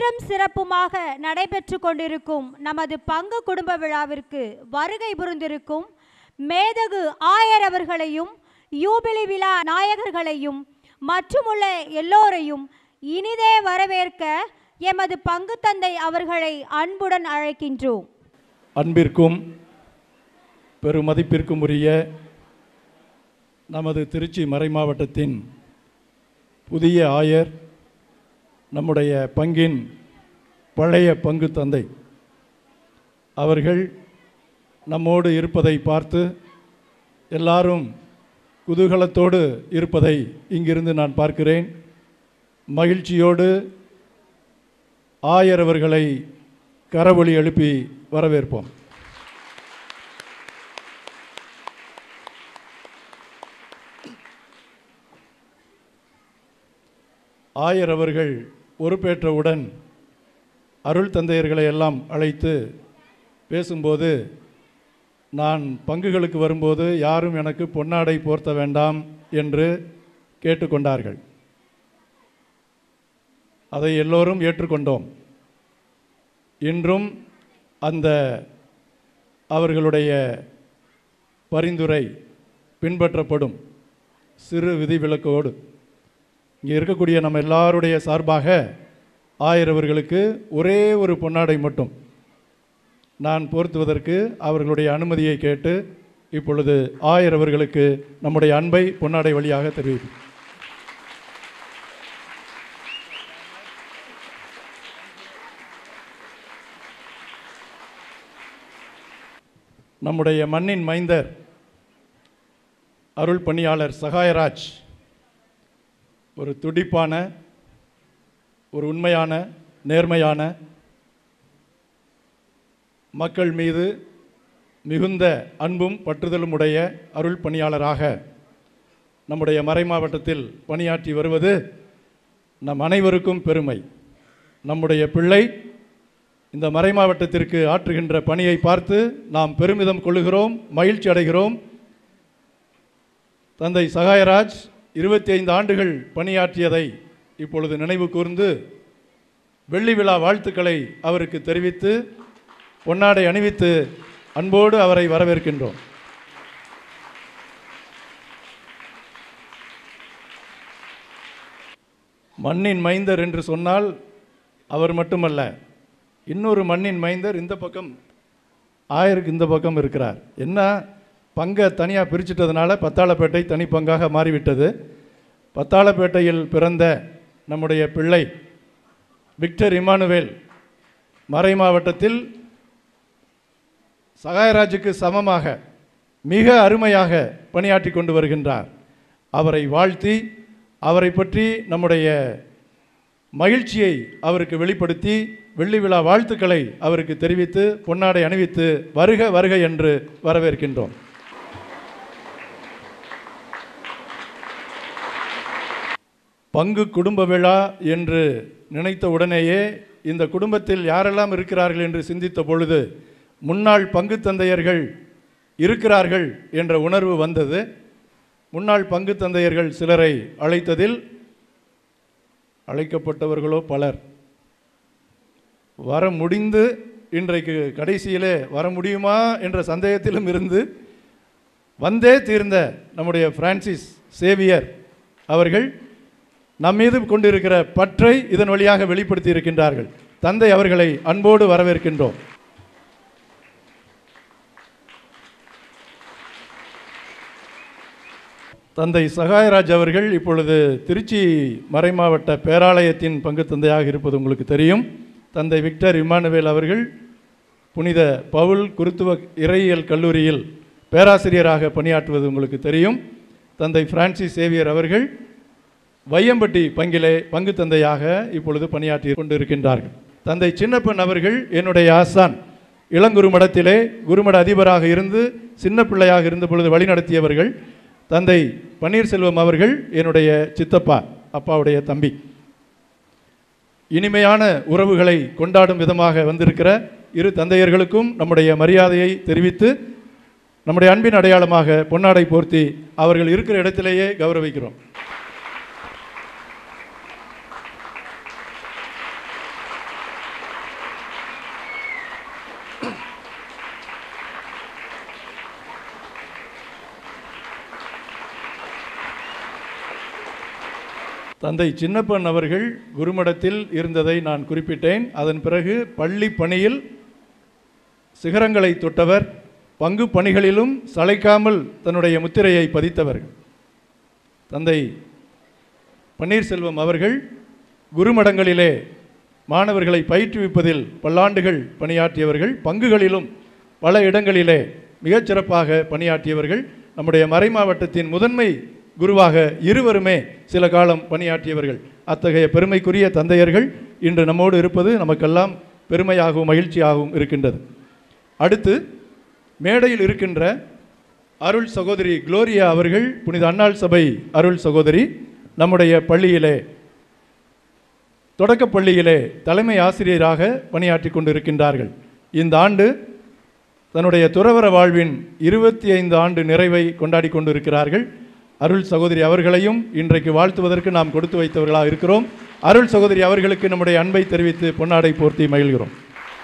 சீரும் சிறப்புமாக நடைபெற்று கொண்டிருக்கும் நமது பங்கு குடும்ப விழாவிற்கு வருகை புரிந்திருக்கும் மேதகு ஆயர் அவர்களையும் யூபிலி விழா நாயகர்களையும் மற்றுமுள்ள எல்லோரையும் இனிதே வரவேற்க எமது பங்கு தந்தை அவர்களை அன்புடன் அழைக்கின்றோம் அன்பிற்கும் பெருமதிப்பிற்கும் உரிய நமது திருச்சி மறைமாவட்டத்தின் புதிய ஆயர் நம்முடைய பங்கின் பழைய பங்கு தந்தை அவர்கள் நம்மோடு இருப்பதை பார்த்து எல்லாரும் குதூகலத்தோடு இருப்பதை இங்கிருந்து நான் பார்க்கிறேன் மகிழ்ச்சியோடு ஆயர் அவர்களை கரவொலி எழுப்பி வரவேற்போம் ஆயர் அவர்கள் பொறுப்பேற்றவுடன் அருள் தந்தையர்களை எல்லாம் அழைத்து பேசும்போது நான் பங்குகளுக்கு வரும்போது யாரும் எனக்கு பொன்னாடை போர்த்த வேண்டாம் என்று கேட்டுக்கொண்டார்கள் அதை எல்லோரும் ஏற்றுக்கொண்டோம் இன்றும் அந்த அவர்களுடைய பரிந்துரை பின்பற்றப்படும் சிறு விதிவிலக்கோடு இங்கே இருக்கக்கூடிய நம்ம எல்லாருடைய சார்பாக ஆயிரவர்களுக்கு ஒரே ஒரு பொன்னாடை மட்டும் நான் போர்த்துவதற்கு அவர்களுடைய அனுமதியை கேட்டு இப்பொழுது ஆயிரவர்களுக்கு நம்முடைய அன்பை பொன்னாடை வழியாக தெரிவிப்போம் நம்முடைய மண்ணின் மைந்தர் அருள் பணியாளர் சகாயராஜ் ஒரு துடிப்பான ஒரு உண்மையான நேர்மையான மக்கள் மீது மிகுந்த அன்பும் பற்றுதலும் உடைய அருள் பணியாளராக நம்முடைய மறை மாவட்டத்தில் பணியாற்றி வருவது நம் அனைவருக்கும் பெருமை நம்முடைய பிள்ளை இந்த மறை மாவட்டத்திற்கு ஆற்றுகின்ற பணியை பார்த்து நாம் பெருமிதம் கொள்ளுகிறோம் மகிழ்ச்சி அடைகிறோம் தந்தை சகாயராஜ் இருபத்தி ஐந்து ஆண்டுகள் பணியாற்றியதை இப்பொழுது நினைவு கூர்ந்து வெள்ளி விழா வாழ்த்துக்களை அவருக்கு தெரிவித்து பொன்னாடை அணிவித்து அன்போடு அவரை வரவேற்கின்றோம் மண்ணின் மைந்தர் என்று சொன்னால் அவர் மட்டுமல்ல இன்னொரு மண்ணின் மைந்தர் இந்த பக்கம் ஆயருக்கு இந்த பக்கம் இருக்கிறார் என்ன பங்கை தனியாக பிரிச்சிட்டதுனால பத்தாளப்பேட்டை தனி பங்காக மாறிவிட்டது பத்தாளப்பேட்டையில் பிறந்த நம்முடைய பிள்ளை விக்டர் இமானுவேல் மறை மாவட்டத்தில் சகாயராஜுக்கு சமமாக மிக அருமையாக பணியாற்றி கொண்டு வருகின்றார் அவரை வாழ்த்தி அவரை பற்றி நம்முடைய மகிழ்ச்சியை அவருக்கு வெளிப்படுத்தி வெள்ளி விழா வாழ்த்துக்களை அவருக்கு தெரிவித்து பொன்னாடை அணிவித்து வருக வருக என்று வரவேற்கின்றோம் பங்கு குடும்ப விழா என்று நினைத்த உடனேயே இந்த குடும்பத்தில் யாரெல்லாம் இருக்கிறார்கள் என்று சிந்தித்த பொழுது முன்னாள் பங்கு தந்தையர்கள் இருக்கிறார்கள் என்ற உணர்வு வந்தது முன்னாள் பங்கு தந்தையர்கள் சிலரை அழைத்ததில் அழைக்கப்பட்டவர்களோ பலர் வர முடிந்து இன்றைக்கு கடைசியிலே வர முடியுமா என்ற சந்தேகத்திலும் இருந்து வந்தே தீர்ந்த நம்முடைய பிரான்சிஸ் சேவியர் அவர்கள் நம் மீது கொண்டிருக்கிற பற்றை இதன் வழியாக வெளிப்படுத்தி இருக்கின்றார்கள் தந்தை அவர்களை அன்போடு வரவேற்கின்றோம் தந்தை சகாயராஜ் அவர்கள் இப்பொழுது திருச்சி மறைமாவட்ட பேராலயத்தின் பங்கு தந்தையாக இருப்பது உங்களுக்கு தெரியும் தந்தை விக்டர் இமானுவேல் அவர்கள் புனித பவுல் குருத்துவ இறையியல் கல்லூரியில் பேராசிரியராக பணியாற்றுவது உங்களுக்கு தெரியும் தந்தை பிரான்சிஸ் சேவியர் அவர்கள் வையம்பட்டி பங்கிலே பங்கு தந்தையாக இப்பொழுது பணியாற்றி கொண்டிருக்கின்றார்கள் தந்தை சின்னப்பன் அவர்கள் என்னுடைய ஆசான் இளங்குருமடத்திலே குருமட அதிபராக இருந்து சின்ன பிள்ளையாக இருந்த பொழுது வழிநடத்தியவர்கள் தந்தை பன்னீர்செல்வம் அவர்கள் என்னுடைய சித்தப்பா அப்பாவுடைய தம்பி இனிமையான உறவுகளை கொண்டாடும் விதமாக வந்திருக்கிற இரு தந்தையர்களுக்கும் நம்முடைய மரியாதையை தெரிவித்து நம்முடைய அன்பின் அடையாளமாக பொன்னாடை போர்த்தி அவர்கள் இருக்கிற இடத்திலேயே கௌரவிக்கிறோம் தந்தை சின்னப்பன் அவர்கள் குருமடத்தில் இருந்ததை நான் குறிப்பிட்டேன் அதன் பிறகு பள்ளி பணியில் சிகரங்களை தொட்டவர் பங்கு பணிகளிலும் சளைக்காமல் தன்னுடைய முத்திரையை பதித்தவர் தந்தை பன்னீர்செல்வம் அவர்கள் குருமடங்களிலே மாணவர்களை பயிற்றுவிப்பதில் பல்லாண்டுகள் பணியாற்றியவர்கள் பங்குகளிலும் பல இடங்களிலே மிகச் சிறப்பாக பணியாற்றியவர்கள் நம்முடைய மறைமாவட்டத்தின் முதன்மை குருவாக இருவருமே சில காலம் பணியாற்றியவர்கள் அத்தகைய பெருமைக்குரிய தந்தையர்கள் இன்று நம்மோடு இருப்பது நமக்கெல்லாம் பெருமையாகவும் மகிழ்ச்சியாகவும் இருக்கின்றது அடுத்து மேடையில் இருக்கின்ற அருள் சகோதரி குளோரியா அவர்கள் புனித அன்னாள் சபை அருள் சகோதரி நம்முடைய பள்ளியிலே தொடக்கப் பள்ளியிலே தலைமை ஆசிரியராக பணியாற்றி கொண்டிருக்கின்றார்கள் இந்த ஆண்டு தன்னுடைய துறவர வாழ்வின் இருபத்தி ஐந்து ஆண்டு நிறைவை கொண்டாடி கொண்டிருக்கிறார்கள் அருள் சகோதரி அவர்களையும் இன்றைக்கு வாழ்த்துவதற்கு நாம் கொடுத்து வைத்தவர்களாக இருக்கிறோம் அருள் சகோதரி அவர்களுக்கு நம்முடைய அன்பை தெரிவித்து பொன்னாடை போர்த்தி மகிழ்கிறோம்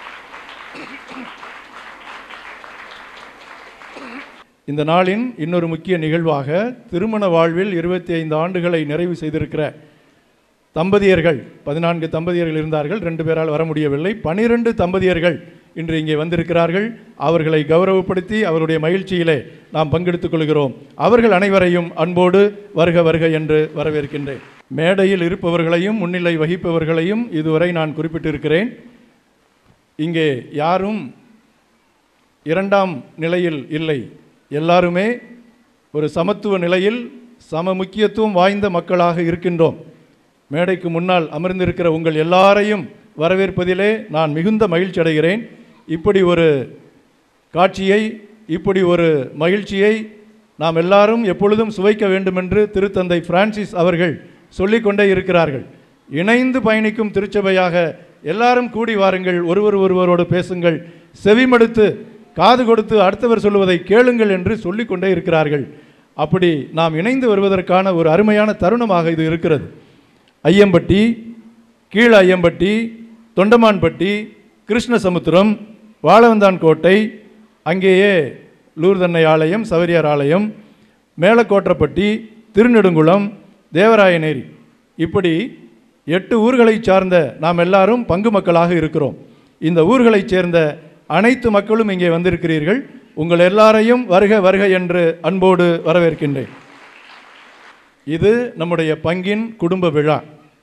இந்த நாளின் இன்னொரு முக்கிய நிகழ்வாக திருமண வாழ்வில் இருபத்தி ஐந்து ஆண்டுகளை நிறைவு செய்திருக்கிற தம்பதியர்கள் பதினான்கு தம்பதியர்கள் இருந்தார்கள் ரெண்டு பேரால் வர முடியவில்லை பனிரெண்டு தம்பதியர்கள் இன்று இங்கே வந்திருக்கிறார்கள் அவர்களை கௌரவப்படுத்தி அவருடைய மகிழ்ச்சியிலே நாம் பங்கெடுத்துக் கொள்கிறோம் அவர்கள் அனைவரையும் அன்போடு வருக வருக என்று வரவேற்கின்றேன் மேடையில் இருப்பவர்களையும் முன்னிலை வகிப்பவர்களையும் இதுவரை நான் குறிப்பிட்டிருக்கிறேன் இங்கே யாரும் இரண்டாம் நிலையில் இல்லை எல்லாருமே ஒரு சமத்துவ நிலையில் சம முக்கியத்துவம் வாய்ந்த மக்களாக இருக்கின்றோம் மேடைக்கு முன்னால் அமர்ந்திருக்கிற உங்கள் எல்லாரையும் வரவேற்பதிலே நான் மிகுந்த மகிழ்ச்சி அடைகிறேன் இப்படி ஒரு காட்சியை இப்படி ஒரு மகிழ்ச்சியை நாம் எல்லாரும் எப்பொழுதும் சுவைக்க வேண்டுமென்று திருத்தந்தை பிரான்சிஸ் அவர்கள் சொல்லிக்கொண்டே இருக்கிறார்கள் இணைந்து பயணிக்கும் திருச்சபையாக எல்லாரும் கூடி வாருங்கள் ஒருவர் ஒருவரோடு பேசுங்கள் செவிமடுத்து காது கொடுத்து அடுத்தவர் சொல்லுவதை கேளுங்கள் என்று சொல்லிக்கொண்டே இருக்கிறார்கள் அப்படி நாம் இணைந்து வருவதற்கான ஒரு அருமையான தருணமாக இது இருக்கிறது ஐயம்பட்டி கீழ ஐயம்பட்டி தொண்டமான்பட்டி கிருஷ்ணசமுத்திரம் வாழவந்தான் கோட்டை அங்கேயே லூர்தன்னை ஆலயம் சவரியார் ஆலயம் மேலக்கோட்டப்பட்டி திருநெடுங்குளம் தேவராயநேரி இப்படி எட்டு ஊர்களைச் சார்ந்த நாம் எல்லாரும் பங்கு மக்களாக இருக்கிறோம் இந்த ஊர்களைச் சேர்ந்த அனைத்து மக்களும் இங்கே வந்திருக்கிறீர்கள் உங்கள் எல்லாரையும் வருக வருக என்று அன்போடு வரவேற்கின்றேன் இது நம்முடைய பங்கின் குடும்ப விழா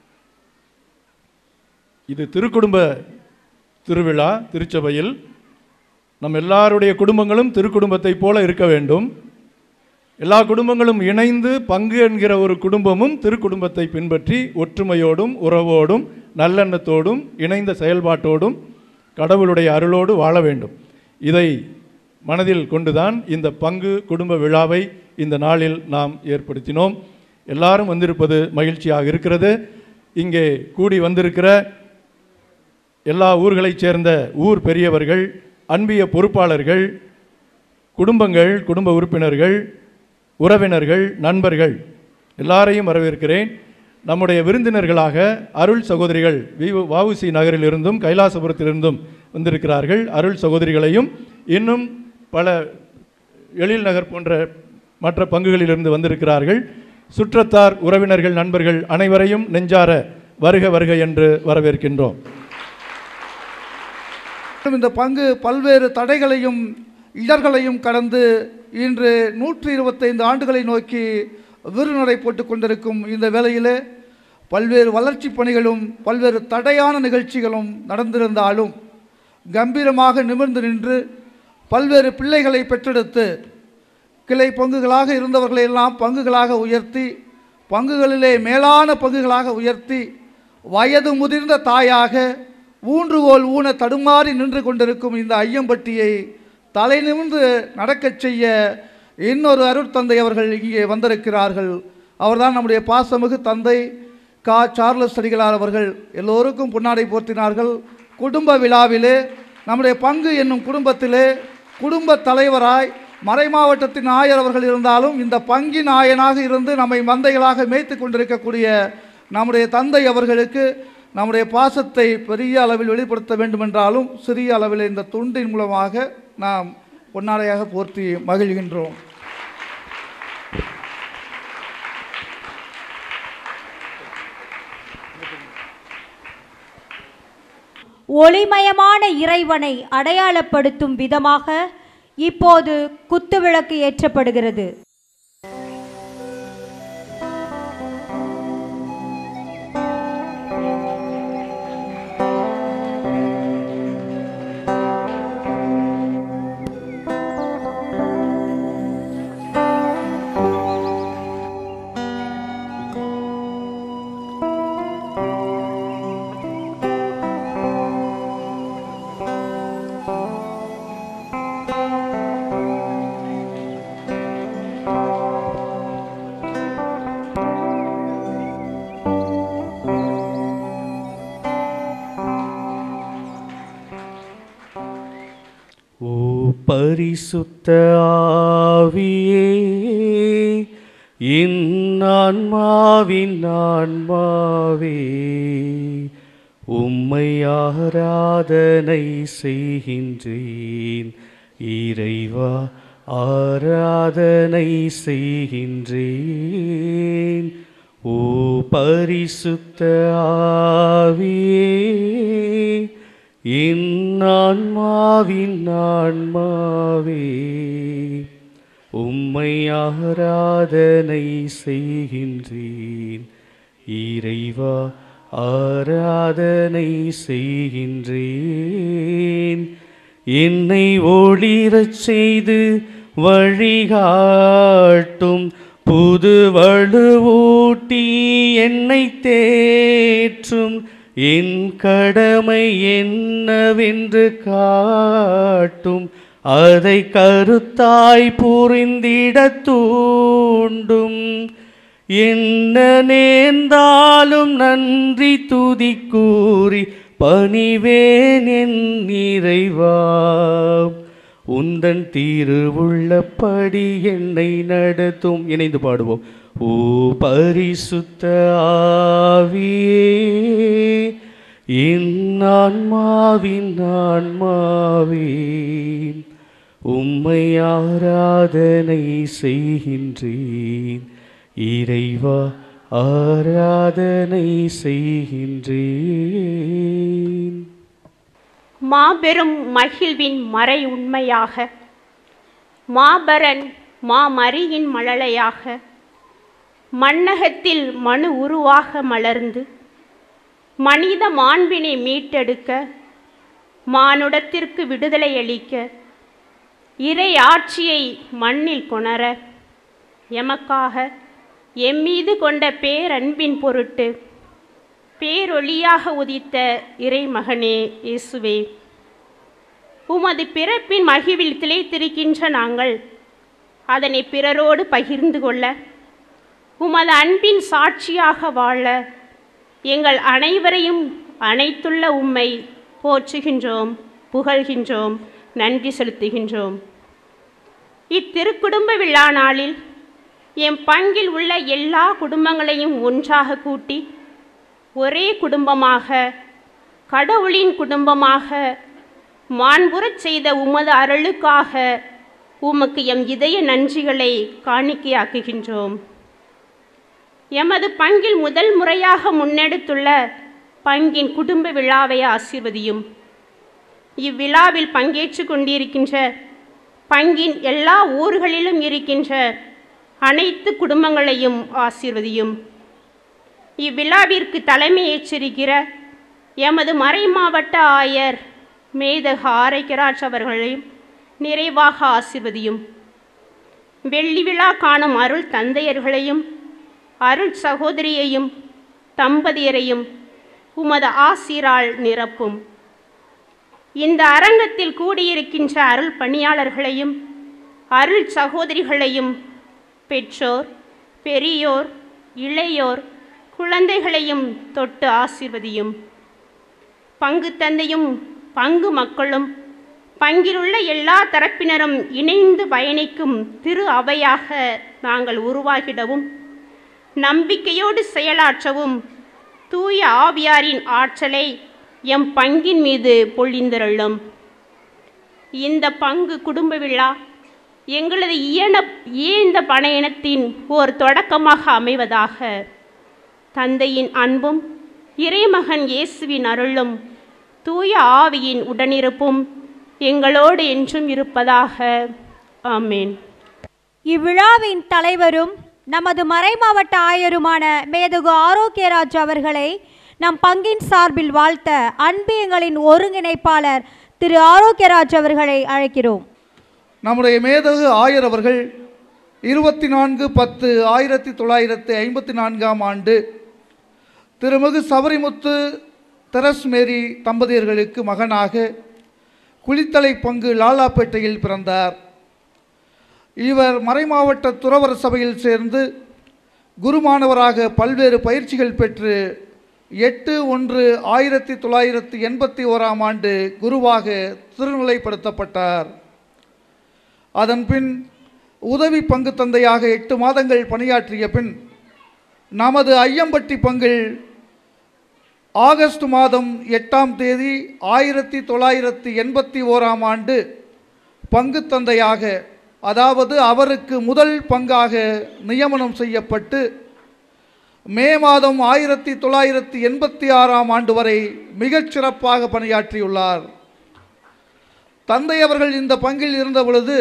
இது திருக்குடும்ப திருவிழா திருச்சபையில் நம் எல்லாருடைய குடும்பங்களும் திருக்குடும்பத்தைப் போல இருக்க வேண்டும் எல்லா குடும்பங்களும் இணைந்து பங்கு என்கிற ஒரு குடும்பமும் திருக்குடும்பத்தை பின்பற்றி ஒற்றுமையோடும் உறவோடும் நல்லெண்ணத்தோடும் இணைந்த செயல்பாட்டோடும் கடவுளுடைய அருளோடு வாழ வேண்டும் இதை மனதில் கொண்டுதான் இந்த பங்கு குடும்ப விழாவை இந்த நாளில் நாம் ஏற்படுத்தினோம் எல்லாரும் வந்திருப்பது மகிழ்ச்சியாக இருக்கிறது இங்கே கூடி வந்திருக்கிற எல்லா ஊர்களைச் சேர்ந்த ஊர் பெரியவர்கள் அன்பிய பொறுப்பாளர்கள் குடும்பங்கள் குடும்ப உறுப்பினர்கள் உறவினர்கள் நண்பர்கள் எல்லாரையும் வரவேற்கிறேன் நம்முடைய விருந்தினர்களாக அருள் சகோதரிகள் வி வஉசி நகரிலிருந்தும் கைலாசபுரத்திலிருந்தும் வந்திருக்கிறார்கள் அருள் சகோதரிகளையும் இன்னும் பல எழில் நகர் போன்ற மற்ற பங்குகளிலிருந்து வந்திருக்கிறார்கள் சுற்றத்தார் உறவினர்கள் நண்பர்கள் அனைவரையும் நெஞ்சார வருக வருக என்று வரவேற்கின்றோம் இந்த பங்கு பல்வேறு தடைகளையும் இடர்களையும் கடந்து இன்று நூற்றி இருபத்தைந்து ஆண்டுகளை நோக்கி விருநடை போட்டுக் கொண்டிருக்கும் இந்த வேளையிலே பல்வேறு வளர்ச்சி பணிகளும் பல்வேறு தடையான நிகழ்ச்சிகளும் நடந்திருந்தாலும் கம்பீரமாக நிமிர்ந்து நின்று பல்வேறு பிள்ளைகளை பெற்றெடுத்து கிளை பங்குகளாக இருந்தவர்களை எல்லாம் பங்குகளாக உயர்த்தி பங்குகளிலே மேலான பங்குகளாக உயர்த்தி வயது முதிர்ந்த தாயாக ஊன்றுகோல் ஊன தடுமாறி நின்று கொண்டிருக்கும் இந்த ஐயம்பட்டியை தலை நிமிர்ந்து நடக்கச் செய்ய இன்னொரு அருட்தந்தை அவர்கள் இங்கே வந்திருக்கிறார்கள் அவர்தான் நம்முடைய பாசமிகு தந்தை கா சார்லஸ் அடிகளார் அவர்கள் எல்லோருக்கும் பொன்னாடை போர்த்தினார்கள் குடும்ப விழாவிலே நம்முடைய பங்கு என்னும் குடும்பத்திலே குடும்ப தலைவராய் மறைமாவட்டத்தின் ஆயர் அவர்கள் இருந்தாலும் இந்த பங்கின் ஆயனாக இருந்து நம்மை மந்தைகளாக மேய்த்து கொண்டிருக்கக்கூடிய நம்முடைய தந்தை அவர்களுக்கு நம்முடைய பாசத்தை பெரிய அளவில் வெளிப்படுத்த வேண்டுமென்றாலும் சிறிய அளவில் இந்த துண்டின் மூலமாக நாம் பொன்னாடையாக போர்த்தி மகிழ்கின்றோம் ஒளிமயமான இறைவனை அடையாளப்படுத்தும் விதமாக இப்போது குத்துவிளக்கு ஏற்றப்படுகிறது ஓ பரிசுத்த ஆவியே என் ஆன்மாவின் ஆன்மாவே உம்மை ஆராதனை செய்கின்றேன் இறைவா ஆராதனை செய்கின்றேன் ஓ பரிசுத்த ஆவியே என் ஆன்மாவின் ஆன்மாவே உம்மை ஆராதனை செய்கின்றேன் இறைவா ஆராதனை செய்கின்றேன் என்னை ஒளிரச் செய்து வழிகாட்டும் புது வலுவூட்டி என்னை தேற்றும் என் கடமை என்னவென்று காட்டும் அதை கருத்தாய் புரிந்திடத் தூண்டும் என்ன நேர்ந்தாலும் நன்றி துதி கூறி பணிவேன் என் இறைவா உந்தன் திருவுள்ளப்படி என்னை நடத்தும் இணைந்து பாடுவோம் ஓ பரிசுத்த ஆவியே என் ஆன்மாவின் ஆன்மாவே உம்மை ஆராதனை செய்கின்றேன் இறைவா ஆராதனை செய்கின்றேன் மாபெரும் மகிழ்வின் மறை உண்மையாக மாபரன் மாமரியின் மழலையாக மண்ணகத்தில் மனு உருவாக மலர்ந்து மனித மாண்பினை மீட்டெடுக்க மானுடத்திற்கு விடுதலை அளிக்க இறை ஆட்சியை மண்ணில் கொணர எமக்காக எம்மீது கொண்ட பேரன்பின் பொருட்டு பேரொளியாக உதித்த இறைமகனே இயேசுவே உமது பிறப்பின் மகிழ்வில் திளைத்திருக்கின்ற நாங்கள் அதனை பிறரோடு பகிர்ந்து கொள்ள உமது அன்பின் சாட்சியாக வாழ எங்கள் அனைவரையும் அனைத்துள்ள உம்மை போற்றுகின்றோம் புகழ்கின்றோம் நன்றி செலுத்துகின்றோம் இத்திருக்குடும்ப விழா நாளில் என் பங்கில் உள்ள எல்லா குடும்பங்களையும் ஒன்றாக கூட்டி ஒரே குடும்பமாக கடவுளின் குடும்பமாக மாண்புறச் செய்த உமது அருளுக்காக உமக்கு எம் இதய நன்றிகளை காணிக்கையாக்குகின்றோம் எமது பங்கில் முதல் முறையாக முன்னெடுத்துள்ள பங்கின் குடும்ப விழாவை ஆசீர்வதியும் இவ்விழாவில் பங்கேற்று கொண்டிருக்கின்ற பங்கின் எல்லா ஊர்களிலும் இருக்கின்ற அனைத்து குடும்பங்களையும் ஆசீர்வதியும் இவ்விழாவிற்கு தலைமை ஏற்றிருக்கிற எமது மறைமாவட்ட ஆயர் மேதக ஆரைக்கராஜ் அவர்களையும் நிறைவாக ஆசிர்வதியும் வெள்ளி விழா காணும் அருள் தந்தையர்களையும் அருள் சகோதரியையும் தம்பதியரையும் உமது ஆசீரால் நிரப்பும் இந்த அரங்கத்தில் கூடியிருக்கின்ற அருள் பணியாளர்களையும் அருள் சகோதரிகளையும் பெற்றோர் பெரியோர் இளையோர் குழந்தைகளையும் தொட்டு ஆசீர்வதியும் பங்கு தந்தையும் பங்கு மக்களும் பங்கிலுள்ள எல்லா தரப்பினரும் இணைந்து பயணிக்கும் திரு அவையாக நாங்கள் உருவாகிடவும் நம்பிக்கையோடு செயலாற்றவும் தூய ஆவியாரின் ஆற்றலை எம் பங்கின் மீது பொழிந்தருளும் இந்த பங்கு குடும்ப விழா எங்களது இயன இயந்த பணையனத்தின் ஓர் தொடக்கமாக அமைவதாக தந்தையின் அன்பும் இறைமகன் இயேசுவின் அருளும் தூய ஆவியின் உடனிருப்பும் எங்களோடு என்றும் இருப்பதாக ஆமேன் இவ்விழாவின் தலைவரும் நமது மறைமாவட்ட ஆயருமான மேதகு ஆரோக்கியராஜ் அவர்களை நம் பங்கின் சார்பில் வாழ்த்த அன்பு எங்களின் ஒருங்கிணைப்பாளர் திரு ஆரோக்கியராஜ் அவர்களை அழைக்கிறோம் நம்முடைய மேதகு ஆயர் அவர்கள் இருபத்தி நான்கு பத்து ஆயிரத்தி தொள்ளாயிரத்தி ஐம்பத்தி நான்காம் ஆண்டு திருமிகு சபரிமுத்து தெரஸ் மேரி தம்பதியர்களுக்கு மகனாக குளித்தலை பங்கு லாலாப்பேட்டையில் பிறந்தார் இவர் மறைமாவட்ட துறவர சபையில் சேர்ந்து குருமானவராக பல்வேறு பயிற்சிகள் பெற்று எட்டு ஒன்று ஆயிரத்தி தொள்ளாயிரத்தி எண்பத்தி ஓராம் ஆண்டு குருவாக திருநிலைப்படுத்தப்பட்டார் அதன் பின் உதவி பங்கு தந்தையாக எட்டு மாதங்கள் பணியாற்றிய பின் நமது ஐயம்பட்டி பங்கில் ஆகஸ்ட் மாதம் எட்டாம் தேதி ஆயிரத்தி தொள்ளாயிரத்தி எண்பத்தி ஓராம் ஆண்டு பங்கு தந்தையாக அதாவது அவருக்கு முதல் பங்காக நியமனம் செய்யப்பட்டு மே மாதம் ஆயிரத்தி தொள்ளாயிரத்தி எண்பத்தி ஆறாம் ஆண்டு வரை மிகச் சிறப்பாக பணியாற்றியுள்ளார் தந்தை அவர்கள் இந்த பங்கில் இருந்த பொழுது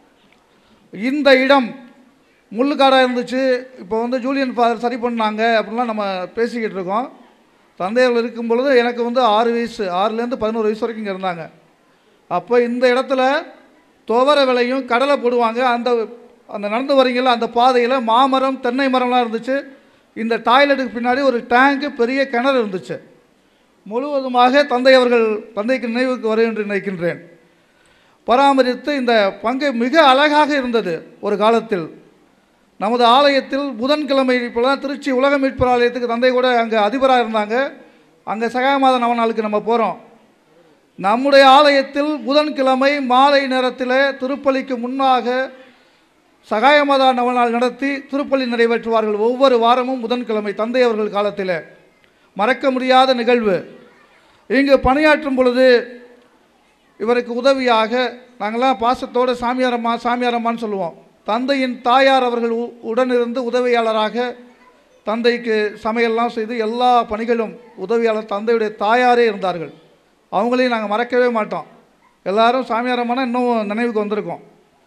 இந்த இடம் முள்ளுக்காடாக இருந்துச்சு இப்போ வந்து ஜூலியன் ஃபாதர் சரி பண்ணாங்க அப்படின்லாம் நம்ம பேசிக்கிட்டு இருக்கோம் தந்தையர்கள் இருக்கும் பொழுது எனக்கு வந்து ஆறு வயசு ஆறுலேருந்து பதினோரு வயசு வரைக்கும் இங்கே இருந்தாங்க அப்போ இந்த இடத்துல துவர விலையும் கடலை போடுவாங்க அந்த அந்த நடந்து வரீங்கள அந்த பாதையில் மாமரம் தென்னை மரம்லாம் இருந்துச்சு இந்த டாய்லெட்டுக்கு பின்னாடி ஒரு டேங்கு பெரிய கிணறு இருந்துச்சு முழுவதுமாக தந்தை அவர்கள் தந்தைக்கு நினைவுக்கு வரும் என்று நினைக்கின்றேன் பராமரித்து இந்த பங்கு மிக அழகாக இருந்தது ஒரு காலத்தில் நமது ஆலயத்தில் புதன்கிழமை இப்போலாம் திருச்சி உலக மீட்பர் ஆலயத்துக்கு தந்தை கூட அங்கே அதிபராக இருந்தாங்க அங்கே சகாயமாத நவநாளுக்கு நம்ம போகிறோம் நம்முடைய ஆலயத்தில் புதன்கிழமை மாலை நேரத்தில் திருப்பலிக்கு முன்னாக சகாயமாதா நவநாள் நடத்தி திருப்பலி நிறைவேற்றுவார்கள் ஒவ்வொரு வாரமும் புதன்கிழமை தந்தை அவர்கள் காலத்தில் மறக்க முடியாத நிகழ்வு இங்கு பணியாற்றும் பொழுது இவருக்கு உதவியாக நாங்கள்லாம் பாசத்தோடு சாமியாரம்மா சாமியாரம்மான்னு சொல்லுவோம் தந்தையின் தாயார் அவர்கள் உ- உடனிருந்து உதவியாளராக தந்தைக்கு சமையல்லாம் செய்து எல்லா பணிகளும் உதவியாளர் தந்தையுடைய தாயாரே இருந்தார்கள் அவங்களையும் நாங்கள் மறக்கவே மாட்டோம் எல்லாரும் சாமியாரம்மானா இன்னும் நினைவுக்கு வந்திருக்கோம்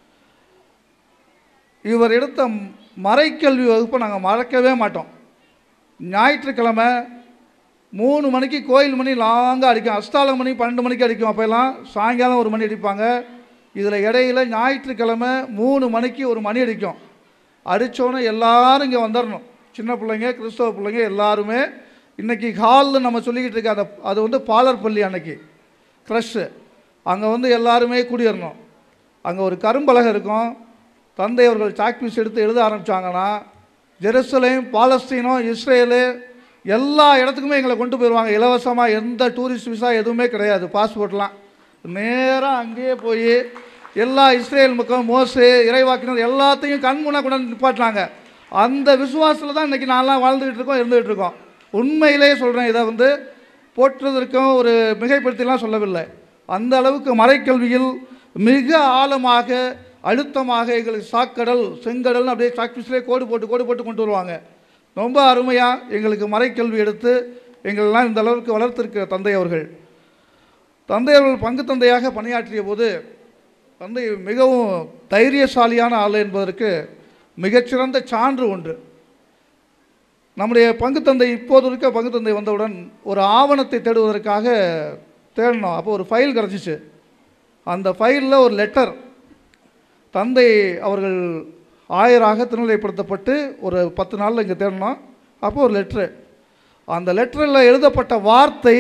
இவர் எடுத்த மறைக்கல்வி வகுப்பை நாங்கள் மறக்கவே மாட்டோம் ஞாயிற்றுக்கிழமை மூணு மணிக்கு கோயில் மணி லாங்காக அடிக்கும் அஸ்தாலம் மணி பன்னெண்டு மணிக்கு அடிக்கும் அப்போல்லாம் சாயங்காலம் ஒரு மணி அடிப்பாங்க இதில் இடையில ஞாயிற்றுக்கிழமை மூணு மணிக்கு ஒரு மணி அடிக்கும் அடித்தோன்னே எல்லாரும் இங்கே வந்துடணும் சின்ன பிள்ளைங்க கிறிஸ்தவ பிள்ளைங்க எல்லாருமே இன்றைக்கி ஹாலில் நம்ம சொல்லிக்கிட்டு இருக்க அந்த அது வந்து பாலர் பள்ளி அன்னைக்கு க்ரஷ்ஷு அங்கே வந்து எல்லாருமே குடியேறணும் அங்கே ஒரு கரும்பலகை இருக்கும் தந்தை அவர்கள் சாக்பீஸ் எடுத்து எழுத ஆரம்பித்தாங்கன்னா ஜெருசலேம் பாலஸ்தீனம் இஸ்ரேலு எல்லா இடத்துக்குமே எங்களை கொண்டு போயிடுவாங்க இலவசமாக எந்த டூரிஸ்ட் விசா எதுவுமே கிடையாது பாஸ்போர்ட்லாம் நேராக அங்கேயே போய் எல்லா இஸ்ரேல் மக்கள் மோசு இறைவாக்கினர் எல்லாத்தையும் கண்முன்னா கொண்டாந்து நிப்பாட்டினாங்க அந்த விசுவாசத்தில் தான் இன்றைக்கி நான்லாம் வாழ்ந்துக்கிட்டு இருக்கோம் இருந்துகிட்டு இருக்கோம் உண்மையிலே சொல்கிறேன் இதை வந்து போற்றுவதற்கும் ஒரு மிகைப்படுத்திலாம் சொல்லவில்லை அந்த அளவுக்கு மறைக்கல்வியில் மிக ஆழமாக அழுத்தமாக எங்களுக்கு சாக்கடல் செங்கடல்னு அப்படியே சாக்பீஸ்லேயே கோடு போட்டு கோடு போட்டு கொண்டு வருவாங்க ரொம்ப அருமையாக எங்களுக்கு மறைக்கல்வி எடுத்து எங்களெல்லாம் இந்த அளவுக்கு வளர்த்திருக்கிற தந்தை அவர்கள் தந்தை அவர்கள் பங்கு தந்தையாக பணியாற்றிய போது தந்தை மிகவும் தைரியசாலியான ஆள் என்பதற்கு மிகச்சிறந்த சான்று ஒன்று நம்முடைய பங்கு தந்தை இப்போது இருக்க பங்கு தந்தை வந்தவுடன் ஒரு ஆவணத்தை தேடுவதற்காக தேடினோம் அப்போ ஒரு ஃபைல் கிடச்சிச்சு அந்த ஃபைலில் ஒரு லெட்டர் தந்தை அவர்கள் ஆயராக திருநிலைப்படுத்தப்பட்டு ஒரு பத்து நாளில் இங்கே தேடினோம் அப்போ ஒரு லெட்ரு அந்த லெட்டரில் எழுதப்பட்ட வார்த்தை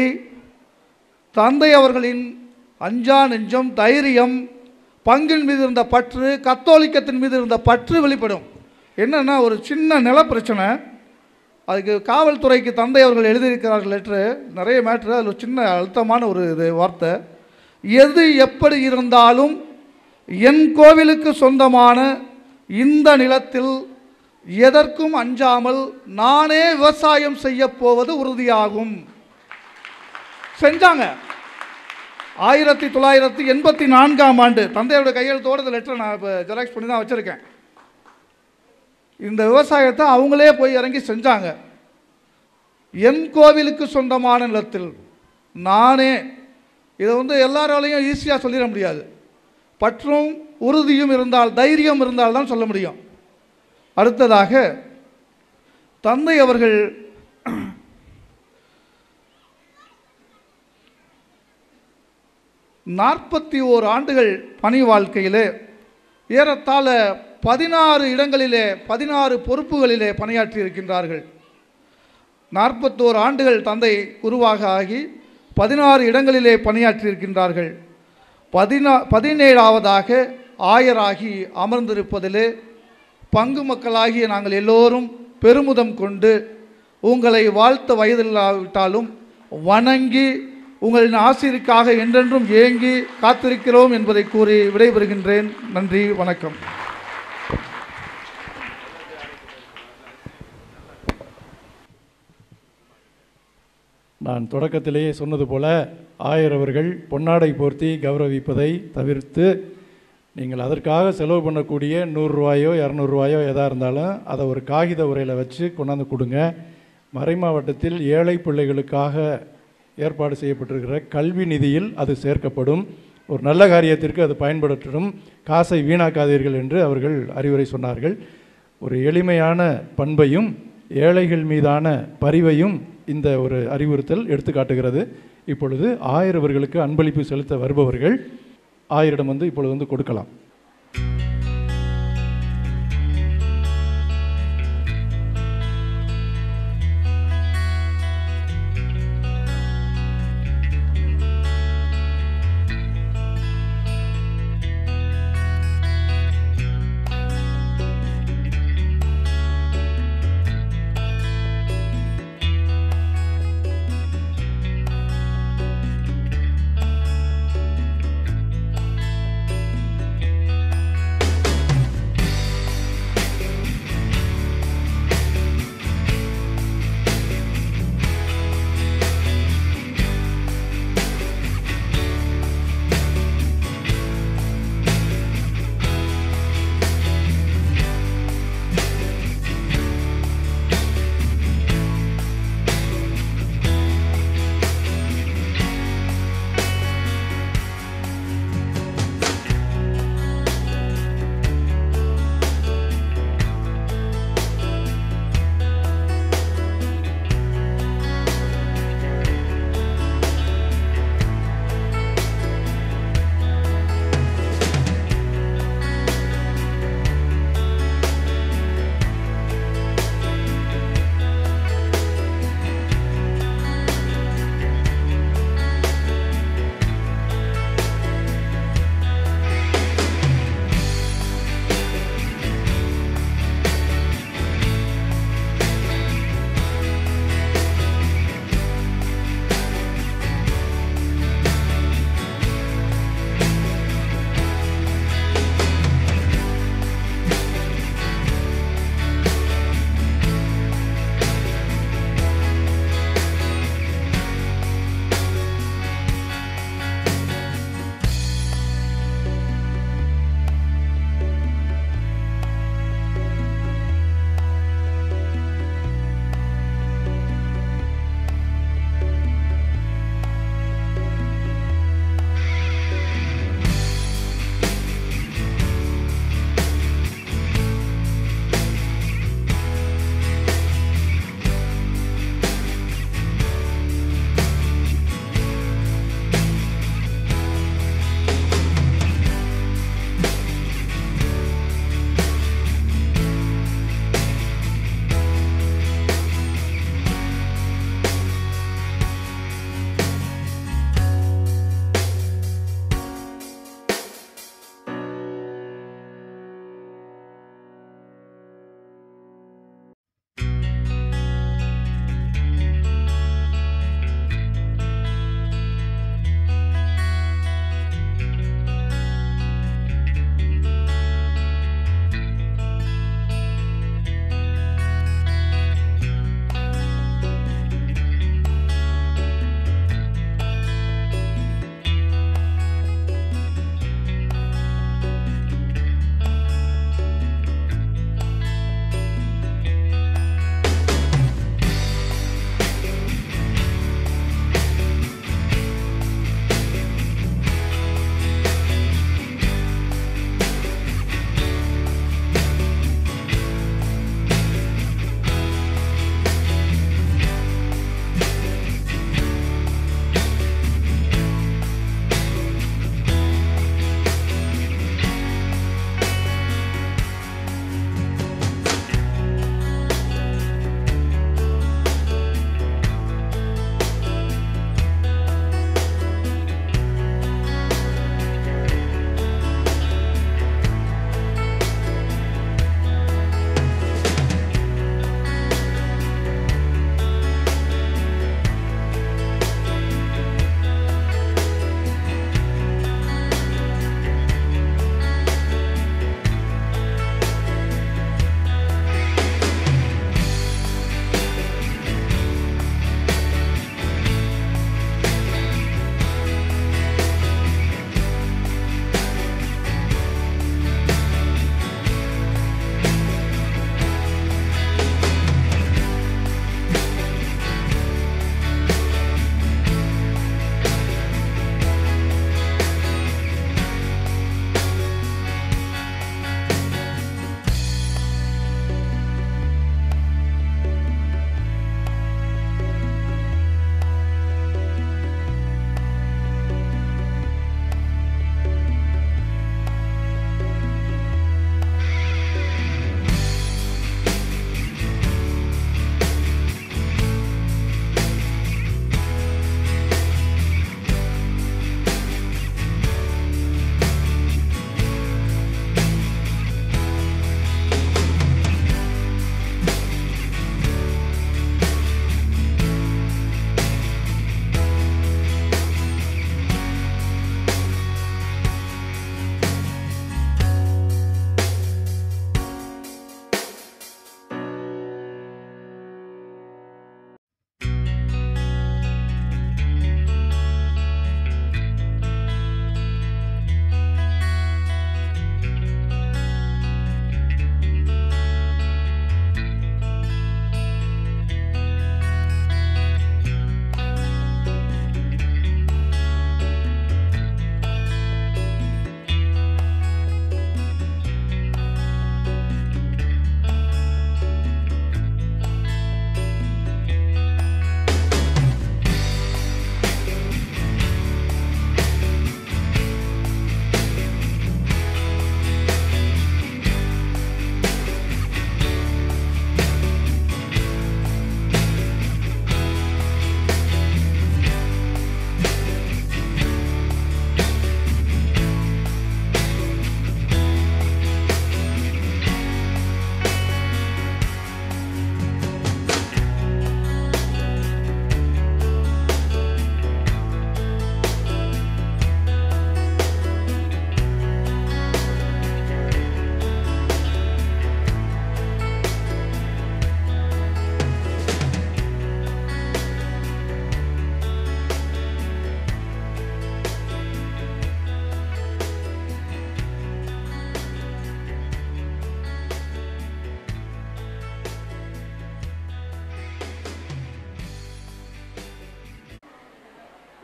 தந்தை அவர்களின் அஞ்சா நெஞ்சம் தைரியம் பங்கின் மீது இருந்த பற்று கத்தோலிக்கத்தின் மீது இருந்த பற்று வெளிப்படும் என்னென்னா ஒரு சின்ன நில பிரச்சனை அதுக்கு காவல்துறைக்கு தந்தை அவர்கள் எழுதியிருக்கிறார்கள் லெட்ரு நிறைய மேட்ரு அதில் ஒரு சின்ன அழுத்தமான ஒரு இது வார்த்தை எது எப்படி இருந்தாலும் என் கோவிலுக்கு சொந்தமான இந்த நிலத்தில் எதற்கும் அஞ்சாமல் நானே விவசாயம் செய்ய போவது உறுதியாகும் செஞ்சாங்க ஆயிரத்தி தொள்ளாயிரத்தி எண்பத்தி நான்காம் ஆண்டு தந்தையோட கையெழுத்தோட இந்த லெட்டரை நான் இப்போ ஜெராக்ஸ் பண்ணி தான் வச்சுருக்கேன் இந்த விவசாயத்தை அவங்களே போய் இறங்கி செஞ்சாங்க என் கோவிலுக்கு சொந்தமான நிலத்தில் நானே இதை வந்து எல்லாராலையும் ஈஸியாக சொல்லிட முடியாது பற்றும் உறுதியும் இருந்தால் தைரியம் இருந்தால் தான் சொல்ல முடியும் அடுத்ததாக தந்தை அவர்கள் நாற்பத்தி ஓர் ஆண்டுகள் பணி வாழ்க்கையிலே ஏறத்தாழ பதினாறு இடங்களிலே பதினாறு பொறுப்புகளிலே பணியாற்றி இருக்கின்றார்கள் நாற்பத்தோரு ஆண்டுகள் தந்தை குருவாக ஆகி பதினாறு இடங்களிலே பணியாற்றி இருக்கின்றார்கள் பதினா பதினேழாவதாக ஆயராகி அமர்ந்திருப்பதிலே பங்கு மக்களாகிய நாங்கள் எல்லோரும் பெருமுதம் கொண்டு உங்களை வாழ்த்த வயதில்லாவிட்டாலும் வணங்கி உங்களின் ஆசிரியருக்காக என்றென்றும் ஏங்கி காத்திருக்கிறோம் என்பதை கூறி விடைபெறுகின்றேன் நன்றி வணக்கம் நான் தொடக்கத்திலேயே சொன்னது போல ஆயர் அவர்கள் பொன்னாடை போர்த்தி கௌரவிப்பதை தவிர்த்து நீங்கள் அதற்காக செலவு பண்ணக்கூடிய நூறுரூவாயோ இரநூறுவாயோ எதாக இருந்தாலும் அதை ஒரு காகித உரையில் வச்சு கொண்டாந்து கொடுங்க மறைமாவட்டத்தில் ஏழை பிள்ளைகளுக்காக ஏற்பாடு செய்யப்பட்டிருக்கிற கல்வி நிதியில் அது சேர்க்கப்படும் ஒரு நல்ல காரியத்திற்கு அது பயன்படுத்தணும் காசை வீணாக்காதீர்கள் என்று அவர்கள் அறிவுரை சொன்னார்கள் ஒரு எளிமையான பண்பையும் ஏழைகள் மீதான பரிவையும் இந்த ஒரு அறிவுறுத்தல் எடுத்து காட்டுகிறது இப்பொழுது ஆயிரவர்களுக்கு அன்பளிப்பு செலுத்த வருபவர்கள் ஆயிரிடம் வந்து இப்பொழுது வந்து கொடுக்கலாம்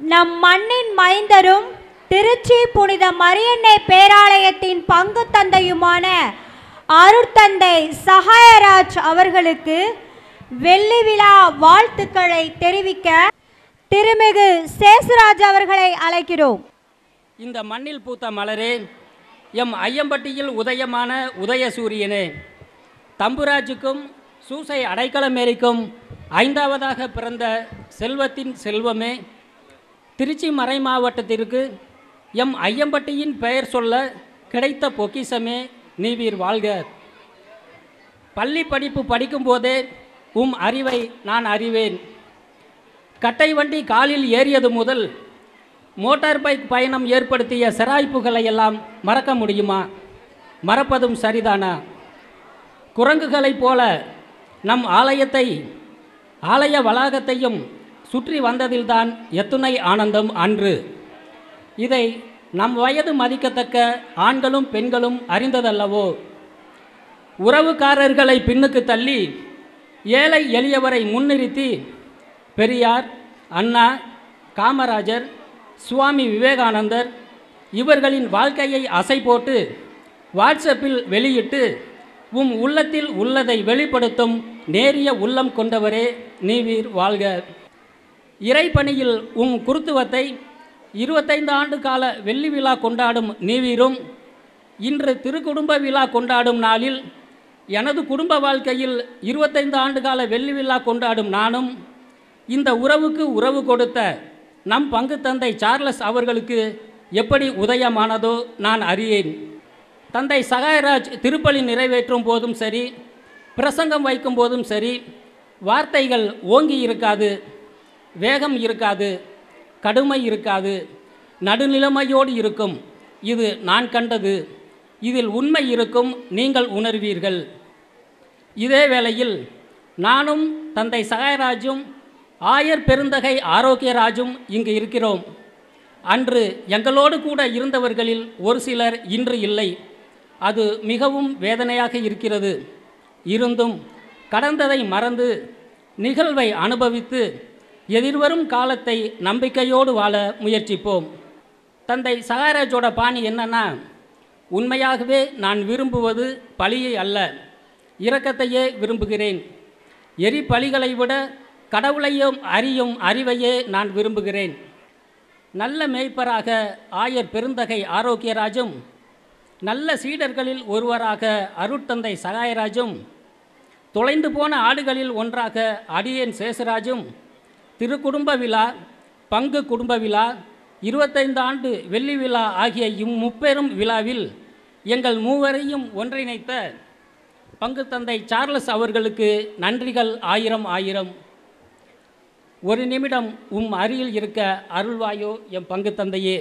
நம் மண்ணின் மைந்தரும் திருச்சி புனித மரியன்னை பேராலயத்தின் பங்கு தந்தையுமான அருட்தந்தை சகாயராஜ் அவர்களுக்கு வெள்ளி விழா வாழ்த்துக்களை தெரிவிக்க திருமிகு சேசுராஜ் அவர்களை அழைக்கிறோம் இந்த மண்ணில் பூத்த மலரே எம் ஐயம்பட்டியில் உதயமான உதயசூரியனே தம்புராஜுக்கும் சூசை அடைக்கலமேரிக்கும் ஐந்தாவதாக பிறந்த செல்வத்தின் செல்வமே திருச்சி மறை மாவட்டத்திற்கு எம் ஐயம்பட்டியின் பெயர் சொல்ல கிடைத்த பொக்கிஷமே நீவீர் வாழ்க பள்ளி படிப்பு படிக்கும்போதே உம் அறிவை நான் அறிவேன் கட்டை வண்டி காலில் ஏறியது முதல் மோட்டார் பைக் பயணம் ஏற்படுத்திய சிராய்ப்புகளை எல்லாம் மறக்க முடியுமா மறப்பதும் சரிதானா குரங்குகளைப் போல நம் ஆலயத்தை ஆலய வளாகத்தையும் சுற்றி வந்ததில்தான் எத்துணை ஆனந்தம் அன்று இதை நம் வயது மதிக்கத்தக்க ஆண்களும் பெண்களும் அறிந்ததல்லவோ உறவுக்காரர்களை பின்னுக்கு தள்ளி ஏழை எளியவரை முன்னிறுத்தி பெரியார் அண்ணா காமராஜர் சுவாமி விவேகானந்தர் இவர்களின் வாழ்க்கையை அசை போட்டு வாட்ஸ்அப்பில் வெளியிட்டு உம் உள்ளத்தில் உள்ளதை வெளிப்படுத்தும் நேரிய உள்ளம் கொண்டவரே நீவீர் வாழ்க இறைப்பணியில் உம் குருத்துவத்தை இருபத்தைந்து ஆண்டு கால வெள்ளி விழா கொண்டாடும் நீவீரும் இன்று திருக்குடும்ப விழா கொண்டாடும் நாளில் எனது குடும்ப வாழ்க்கையில் இருபத்தைந்து ஆண்டு கால வெள்ளி விழா கொண்டாடும் நானும் இந்த உறவுக்கு உறவு கொடுத்த நம் பங்கு தந்தை சார்லஸ் அவர்களுக்கு எப்படி உதயமானதோ நான் அறியேன் தந்தை சகாயராஜ் திருப்பலி நிறைவேற்றும் போதும் சரி பிரசங்கம் வைக்கும் போதும் சரி வார்த்தைகள் ஓங்கி இருக்காது வேகம் இருக்காது கடுமை இருக்காது நடுநிலைமையோடு இருக்கும் இது நான் கண்டது இதில் உண்மை இருக்கும் நீங்கள் உணர்வீர்கள் இதே வேளையில் நானும் தந்தை சகாயராஜும் ஆயர் பெருந்தகை ஆரோக்கியராஜும் இங்கு இருக்கிறோம் அன்று எங்களோடு கூட இருந்தவர்களில் ஒரு சிலர் இன்று இல்லை அது மிகவும் வேதனையாக இருக்கிறது இருந்தும் கடந்ததை மறந்து நிகழ்வை அனுபவித்து எதிர்வரும் காலத்தை நம்பிக்கையோடு வாழ முயற்சிப்போம் தந்தை சகாயராஜோட பாணி என்னன்னா உண்மையாகவே நான் விரும்புவது பழியை அல்ல இரக்கத்தையே விரும்புகிறேன் எரி பலிகளை விட கடவுளையும் அறியும் அறிவையே நான் விரும்புகிறேன் நல்ல மேய்ப்பராக ஆயர் பெருந்தகை ஆரோக்கியராஜும் நல்ல சீடர்களில் ஒருவராக அருட்தந்தை சகாயராஜும் தொலைந்து போன ஆடுகளில் ஒன்றாக அடியேன் சேசராஜும் திருக்குடும்ப விழா பங்கு குடும்ப விழா இருபத்தைந்து ஆண்டு வெள்ளி விழா ஆகிய இம்முப்பெரும் விழாவில் எங்கள் மூவரையும் ஒன்றிணைத்த பங்கு தந்தை சார்லஸ் அவர்களுக்கு நன்றிகள் ஆயிரம் ஆயிரம் ஒரு நிமிடம் உம் அருகில் இருக்க அருள்வாயோ என் பங்கு தந்தையே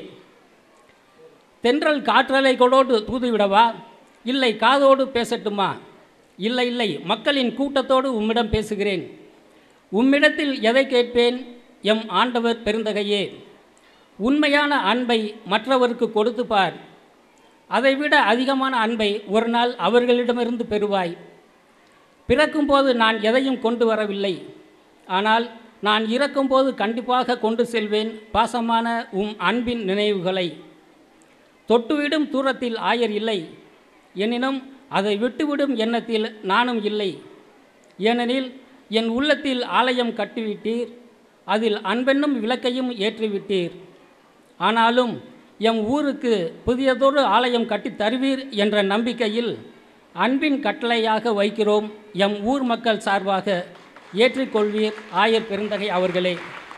தென்றல் காற்றலைகளோடு தூதுவிடவா இல்லை காதோடு பேசட்டுமா இல்லை இல்லை மக்களின் கூட்டத்தோடு உம்மிடம் பேசுகிறேன் உம்மிடத்தில் எதை கேட்பேன் எம் ஆண்டவர் பெருந்தகையே உண்மையான அன்பை மற்றவருக்கு கொடுத்து பார் அதைவிட அதிகமான அன்பை ஒரு நாள் அவர்களிடமிருந்து பெறுவாய் பிறக்கும்போது நான் எதையும் கொண்டு வரவில்லை ஆனால் நான் இறக்கும்போது கண்டிப்பாக கொண்டு செல்வேன் பாசமான உம் அன்பின் நினைவுகளை தொட்டுவிடும் தூரத்தில் ஆயர் இல்லை எனினும் அதை விட்டுவிடும் எண்ணத்தில் நானும் இல்லை ஏனெனில் என் உள்ளத்தில் ஆலயம் கட்டிவிட்டீர் அதில் அன்பென்னும் விளக்கையும் ஏற்றிவிட்டீர் ஆனாலும் எம் ஊருக்கு புதியதொரு ஆலயம் கட்டித் தருவீர் என்ற நம்பிக்கையில் அன்பின் கட்டளையாக வைக்கிறோம் எம் ஊர் மக்கள் சார்பாக ஏற்றிக்கொள்வீர் ஆயர் பெருந்தகை அவர்களே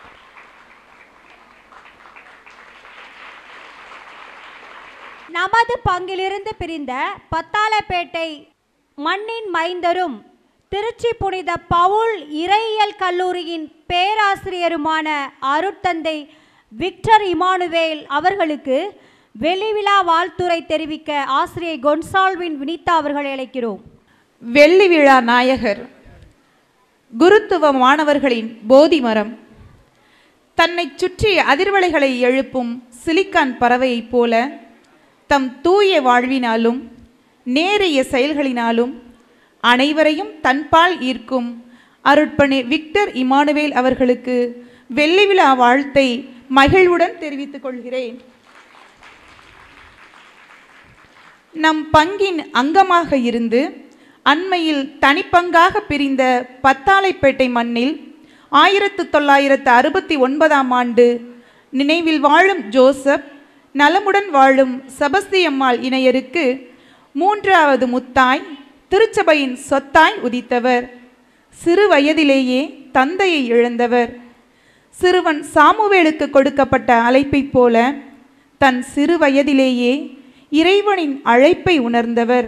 நமது பங்கிலிருந்து பிரிந்த பத்தாலப்பேட்டை மண்ணின் மைந்தரும் திருச்சி புனித பவுல் இறையியல் கல்லூரியின் பேராசிரியருமான அருட்தந்தை விக்டர் இமானுவேல் அவர்களுக்கு வெளிவிழா வாழ்த்துரை தெரிவிக்க ஆசிரியை கொன்சால்வின் வினிதா அவர்களை அழைக்கிறோம் வெள்ளி விழா நாயகர் குருத்துவ மாணவர்களின் போதி மரம் தன்னை சுற்றி அதிர்வலைகளை எழுப்பும் சிலிக்கான் பறவையைப் போல தம் தூய வாழ்வினாலும் நேரிய செயல்களினாலும் அனைவரையும் தன்பால் ஈர்க்கும் அருட்பணி விக்டர் இமானுவேல் அவர்களுக்கு வெள்ளி விழா வாழ்த்தை மகிழ்வுடன் தெரிவித்துக் கொள்கிறேன் நம் பங்கின் அங்கமாக இருந்து அண்மையில் தனிப்பங்காக பிரிந்த பத்தாலைப்பேட்டை மண்ணில் ஆயிரத்து தொள்ளாயிரத்து அறுபத்தி ஒன்பதாம் ஆண்டு நினைவில் வாழும் ஜோசப் நலமுடன் வாழும் செபஸ்தியம்மாள் இணையருக்கு மூன்றாவது முத்தாய் திருச்சபையின் சொத்தாய் உதித்தவர் சிறு வயதிலேயே தந்தையை இழந்தவர் சிறுவன் சாமுவேலுக்கு கொடுக்கப்பட்ட அழைப்பைப் போல தன் சிறு வயதிலேயே இறைவனின் அழைப்பை உணர்ந்தவர்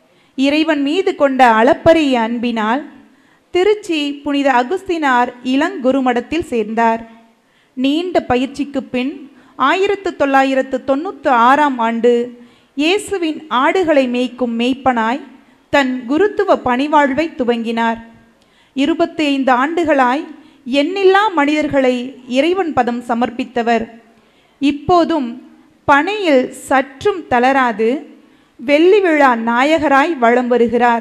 இறைவன் மீது கொண்ட அளப்பரிய அன்பினால் திருச்சி புனித அகுஸ்தினார் இளங்குருமடத்தில் சேர்ந்தார் நீண்ட பயிற்சிக்கு பின் ஆயிரத்து தொள்ளாயிரத்து தொண்ணூற்று ஆறாம் ஆண்டு இயேசுவின் ஆடுகளை மேய்க்கும் மேய்ப்பனாய் தன் குருத்துவ பணிவாழ்வை துவங்கினார் இருபத்தி ஐந்து ஆண்டுகளாய் எண்ணில்லா மனிதர்களை இறைவன் பதம் சமர்ப்பித்தவர் இப்போதும் பணியில் சற்றும் தளராது வெள்ளி விழா நாயகராய் வலம் வருகிறார்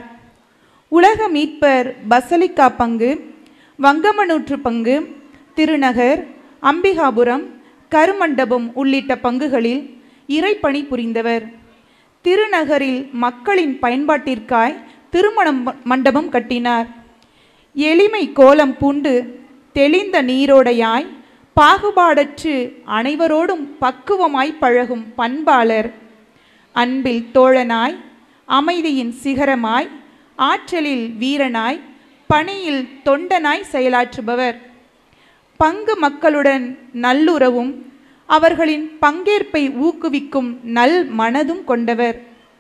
உலக மீட்பர் பசலிக்கா பங்கு வங்கமனூற்று பங்கு திருநகர் அம்பிகாபுரம் கருமண்டபம் உள்ளிட்ட பங்குகளில் இறைப்பணி புரிந்தவர் திருநகரில் மக்களின் பயன்பாட்டிற்காய் திருமணம் மண்டபம் கட்டினார் எளிமை கோலம் பூண்டு தெளிந்த நீரோடையாய் பாகுபாடற்று அனைவரோடும் பக்குவமாய் பழகும் பண்பாளர் அன்பில் தோழனாய் அமைதியின் சிகரமாய் ஆற்றலில் வீரனாய் பணியில் தொண்டனாய் செயலாற்றுபவர் பங்கு மக்களுடன் நல்லுறவும் அவர்களின் பங்கேற்பை ஊக்குவிக்கும் நல் மனதும் கொண்டவர்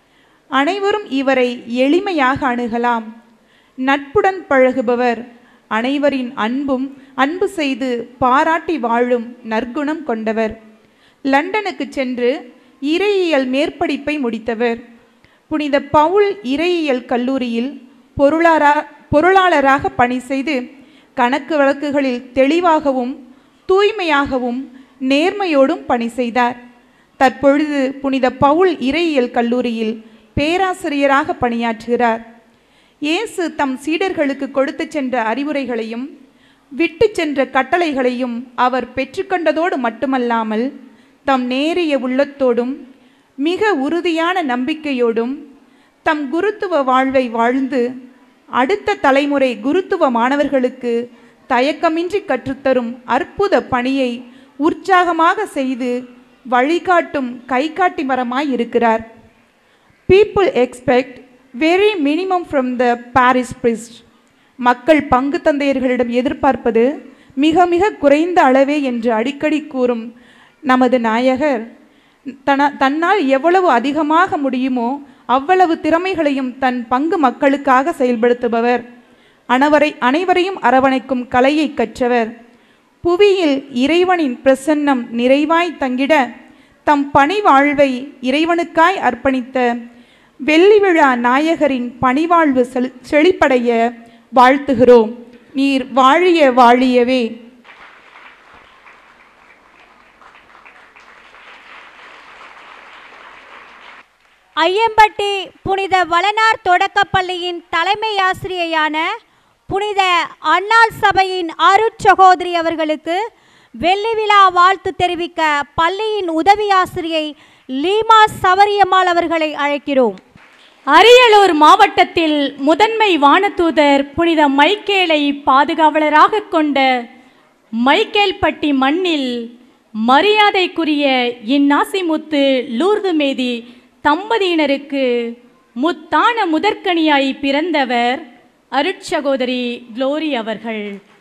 அனைவரும் இவரை எளிமையாக அணுகலாம் நட்புடன் பழகுபவர் அனைவரின் அன்பும் அன்பு செய்து பாராட்டி வாழும் நற்குணம் கொண்டவர் லண்டனுக்கு சென்று இறையியல் மேற்படிப்பை முடித்தவர் புனித பவுல் இறையியல் கல்லூரியில் பொருளாரா பொருளாளராக பணி செய்து கணக்கு வழக்குகளில் தெளிவாகவும் தூய்மையாகவும் நேர்மையோடும் பணி செய்தார் தற்பொழுது புனித பவுல் இறையியல் கல்லூரியில் பேராசிரியராக பணியாற்றுகிறார் இயேசு தம் சீடர்களுக்கு கொடுத்து சென்ற அறிவுரைகளையும் விட்டு சென்ற கட்டளைகளையும் அவர் பெற்றுக்கொண்டதோடு மட்டுமல்லாமல் தம் நேரிய உள்ளத்தோடும் மிக உறுதியான நம்பிக்கையோடும் தம் குருத்துவ வாழ்வை வாழ்ந்து அடுத்த தலைமுறை குருத்துவ மாணவர்களுக்கு தயக்கமின்றி கற்றுத்தரும் அற்புத பணியை உற்சாகமாக செய்து வழிகாட்டும் கைகாட்டி மரமாய் இருக்கிறார் people expect very minimum from the parish priest மக்கள் பங்கு தந்தையர்களிடம் எதிர்பார்ப்பது மிக மிக குறைந்த அளவே என்று அடிக்கடி கூறும் நமது நாயகர் தன தன்னால் எவ்வளவு அதிகமாக முடியுமோ அவ்வளவு திறமைகளையும் தன் பங்கு மக்களுக்காக செயல்படுத்துபவர் அனைவரை அனைவரையும் அரவணைக்கும் கலையை கற்றவர் புவியில் இறைவனின் பிரசன்னம் நிறைவாய் தங்கிட தம் பணி வாழ்வை இறைவனுக்காய் அர்ப்பணித்த வெள்ளி விழா நாயகரின் பணிவாழ்வு செழி செழிப்படைய வாழ்த்துகிறோம் நீர் வாழிய வாழியவே ஐயம்பட்டி புனித வளனார் தொடக்கப்பள்ளியின் தலைமை ஆசிரியையான புனித அன்னாள் சபையின் அருட்சகோதரி அவர்களுக்கு வெள்ளி விழா வாழ்த்து தெரிவிக்க பள்ளியின் உதவி ஆசிரியை லீமா சவரியம்மாள் அவர்களை அழைக்கிறோம் அரியலூர் மாவட்டத்தில் முதன்மை வானதூதர் புனித மைக்கேலை பாதுகாவலராக கொண்ட மைக்கேல்பட்டி மண்ணில் மரியாதைக்குரிய இந்நாசிமுத்து லூர்து மேதி தம்பதியினருக்கு முத்தான முதற்கனியாய் பிறந்தவர் அருட்சகோதரி குளோரி அவர்கள்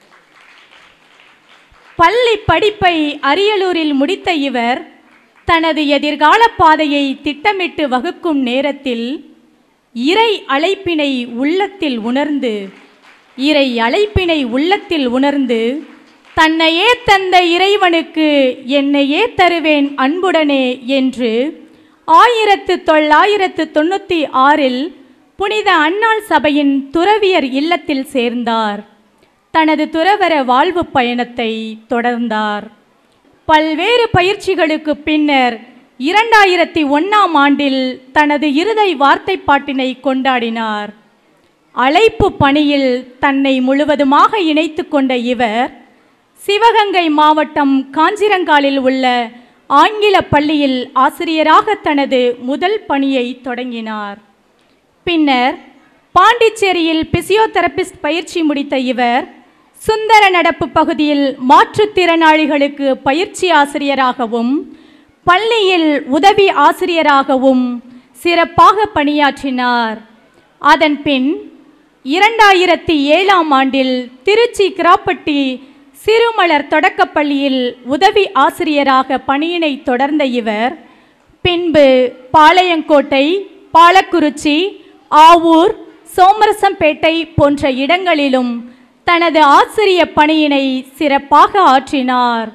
பள்ளி படிப்பை அரியலூரில் முடித்த இவர் தனது எதிர்கால பாதையை திட்டமிட்டு வகுக்கும் நேரத்தில் இறை அழைப்பினை உள்ளத்தில் உணர்ந்து இறை அழைப்பினை உள்ளத்தில் உணர்ந்து தன்னையே தந்த இறைவனுக்கு என்னையே தருவேன் அன்புடனே என்று ஆயிரத்து தொள்ளாயிரத்து தொண்ணூற்றி ஆறில் புனித அன்னாள் சபையின் துறவியர் இல்லத்தில் சேர்ந்தார் தனது துறவர வாழ்வு பயணத்தை தொடர்ந்தார் பல்வேறு பயிற்சிகளுக்கு பின்னர் இரண்டாயிரத்தி ஒன்றாம் ஆண்டில் தனது இருதை வார்த்தைப்பாட்டினை கொண்டாடினார் அழைப்பு பணியில் தன்னை முழுவதுமாக இணைத்து கொண்ட இவர் சிவகங்கை மாவட்டம் காஞ்சிரங்காலில் உள்ள ஆங்கில பள்ளியில் ஆசிரியராக தனது முதல் பணியை தொடங்கினார் பின்னர் பாண்டிச்சேரியில் பிசியோதெரபிஸ்ட் பயிற்சி முடித்த இவர் சுந்தர நடப்பு பகுதியில் மாற்றுத்திறனாளிகளுக்கு பயிற்சி ஆசிரியராகவும் பள்ளியில் உதவி ஆசிரியராகவும் சிறப்பாக பணியாற்றினார் அதன்பின் இரண்டாயிரத்தி ஏழாம் ஆண்டில் திருச்சி கிராப்பட்டி சிறுமலர் தொடக்கப்பள்ளியில் உதவி ஆசிரியராக பணியினை தொடர்ந்த இவர் பின்பு பாளையங்கோட்டை பாலக்குறிச்சி ஆவூர் சோமரசம்பேட்டை போன்ற இடங்களிலும் தனது ஆசிரிய பணியினை சிறப்பாக ஆற்றினார்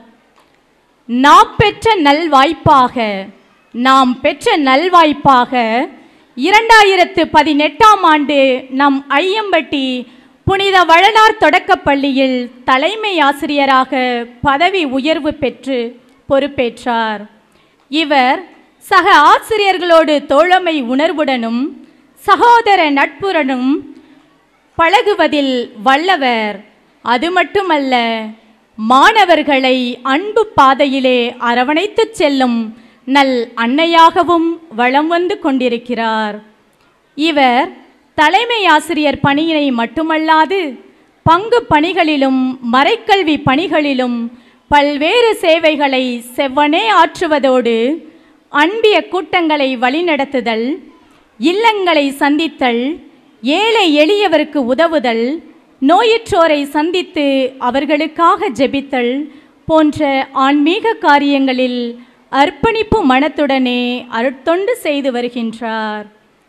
நாம் பெற்ற நல்வாய்ப்பாக நாம் பெற்ற நல்வாய்ப்பாக இரண்டாயிரத்து பதினெட்டாம் ஆண்டு நம் ஐயம்பட்டி புனித வளனார் தொடக்கப் பள்ளியில் தலைமை ஆசிரியராக பதவி உயர்வு பெற்று பொறுப்பேற்றார் இவர் சக ஆசிரியர்களோடு தோழமை உணர்வுடனும் சகோதர நட்புடனும் பழகுவதில் வல்லவர் அது மட்டுமல்ல மாணவர்களை அன்பு பாதையிலே அரவணைத்துச் செல்லும் நல் அன்னையாகவும் வலம் வந்து கொண்டிருக்கிறார் இவர் தலைமை ஆசிரியர் பணியினை மட்டுமல்லாது பங்கு பணிகளிலும் மறைக்கல்வி பணிகளிலும் பல்வேறு சேவைகளை செவ்வனே ஆற்றுவதோடு அன்பிய கூட்டங்களை வழிநடத்துதல் இல்லங்களை சந்தித்தல் ஏழை எளியவருக்கு உதவுதல் நோயுற்றோரை சந்தித்து அவர்களுக்காக ஜெபித்தல் போன்ற ஆன்மீக காரியங்களில் அர்ப்பணிப்பு மனத்துடனே அருட்தொண்டு செய்து வருகின்றார்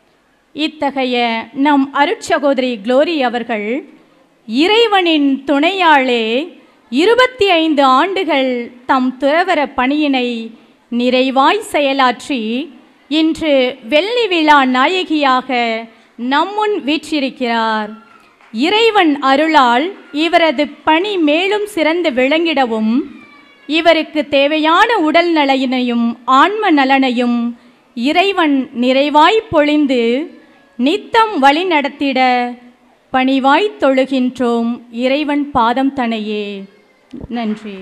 இத்தகைய நம் அருட்சகோதரி குளோரி அவர்கள் இறைவனின் துணையாளே இருபத்தி ஐந்து ஆண்டுகள் தம் துறவர பணியினை நிறைவாய் செயலாற்றி இன்று வெள்ளி விழா நாயகியாக நம்முன் வீற்றிருக்கிறார் இறைவன் அருளால் இவரது பணி மேலும் சிறந்து விளங்கிடவும் இவருக்கு தேவையான உடல் நலனையும் ஆன்ம நலனையும் இறைவன் நிறைவாய் பொழிந்து நித்தம் வழி நடத்திட பணிவாய் தொழுகின்றோம் இறைவன் பாதம் தனையே நன்றி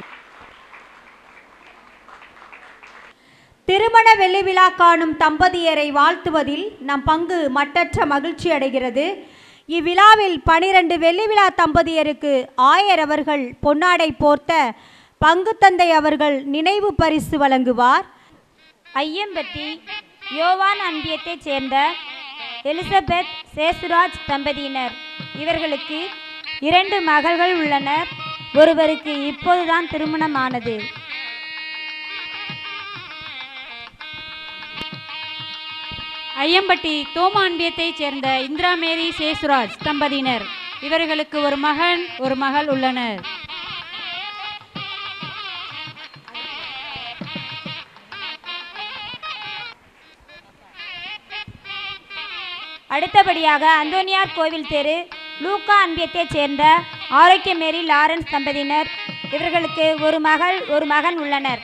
திருமண வெள்ளி விழா காணும் தம்பதியரை வாழ்த்துவதில் நம் பங்கு மட்டற்ற மகிழ்ச்சி அடைகிறது இவ்விழாவில் பனிரெண்டு வெள்ளி விழா தம்பதியருக்கு ஆயர் அவர்கள் பொன்னாடை போர்த்த பங்கு தந்தை அவர்கள் நினைவு பரிசு வழங்குவார் ஐயம்பட்டி யோவான் அன்பியத்தைச் சேர்ந்த எலிசபெத் சேசுராஜ் தம்பதியினர் இவர்களுக்கு இரண்டு மகள்கள் உள்ளனர் ஒருவருக்கு இப்போதுதான் திருமணமானது ஐயம்பட்டி தோமான்பியத்தைச் சேர்ந்த இந்திரா மேரி சேசுராஜ் தம்பதியினர் இவர்களுக்கு ஒரு மகன் ஒரு மகள் உள்ளனர் அடுத்தபடியாக அந்தோனியார் கோவில் தெரு லூக்கா அன்பியத்தைச் சேர்ந்த ஆரோக்கியமேரி லாரன்ஸ் தம்பதியினர் இவர்களுக்கு ஒரு மகள் ஒரு மகன் உள்ளனர்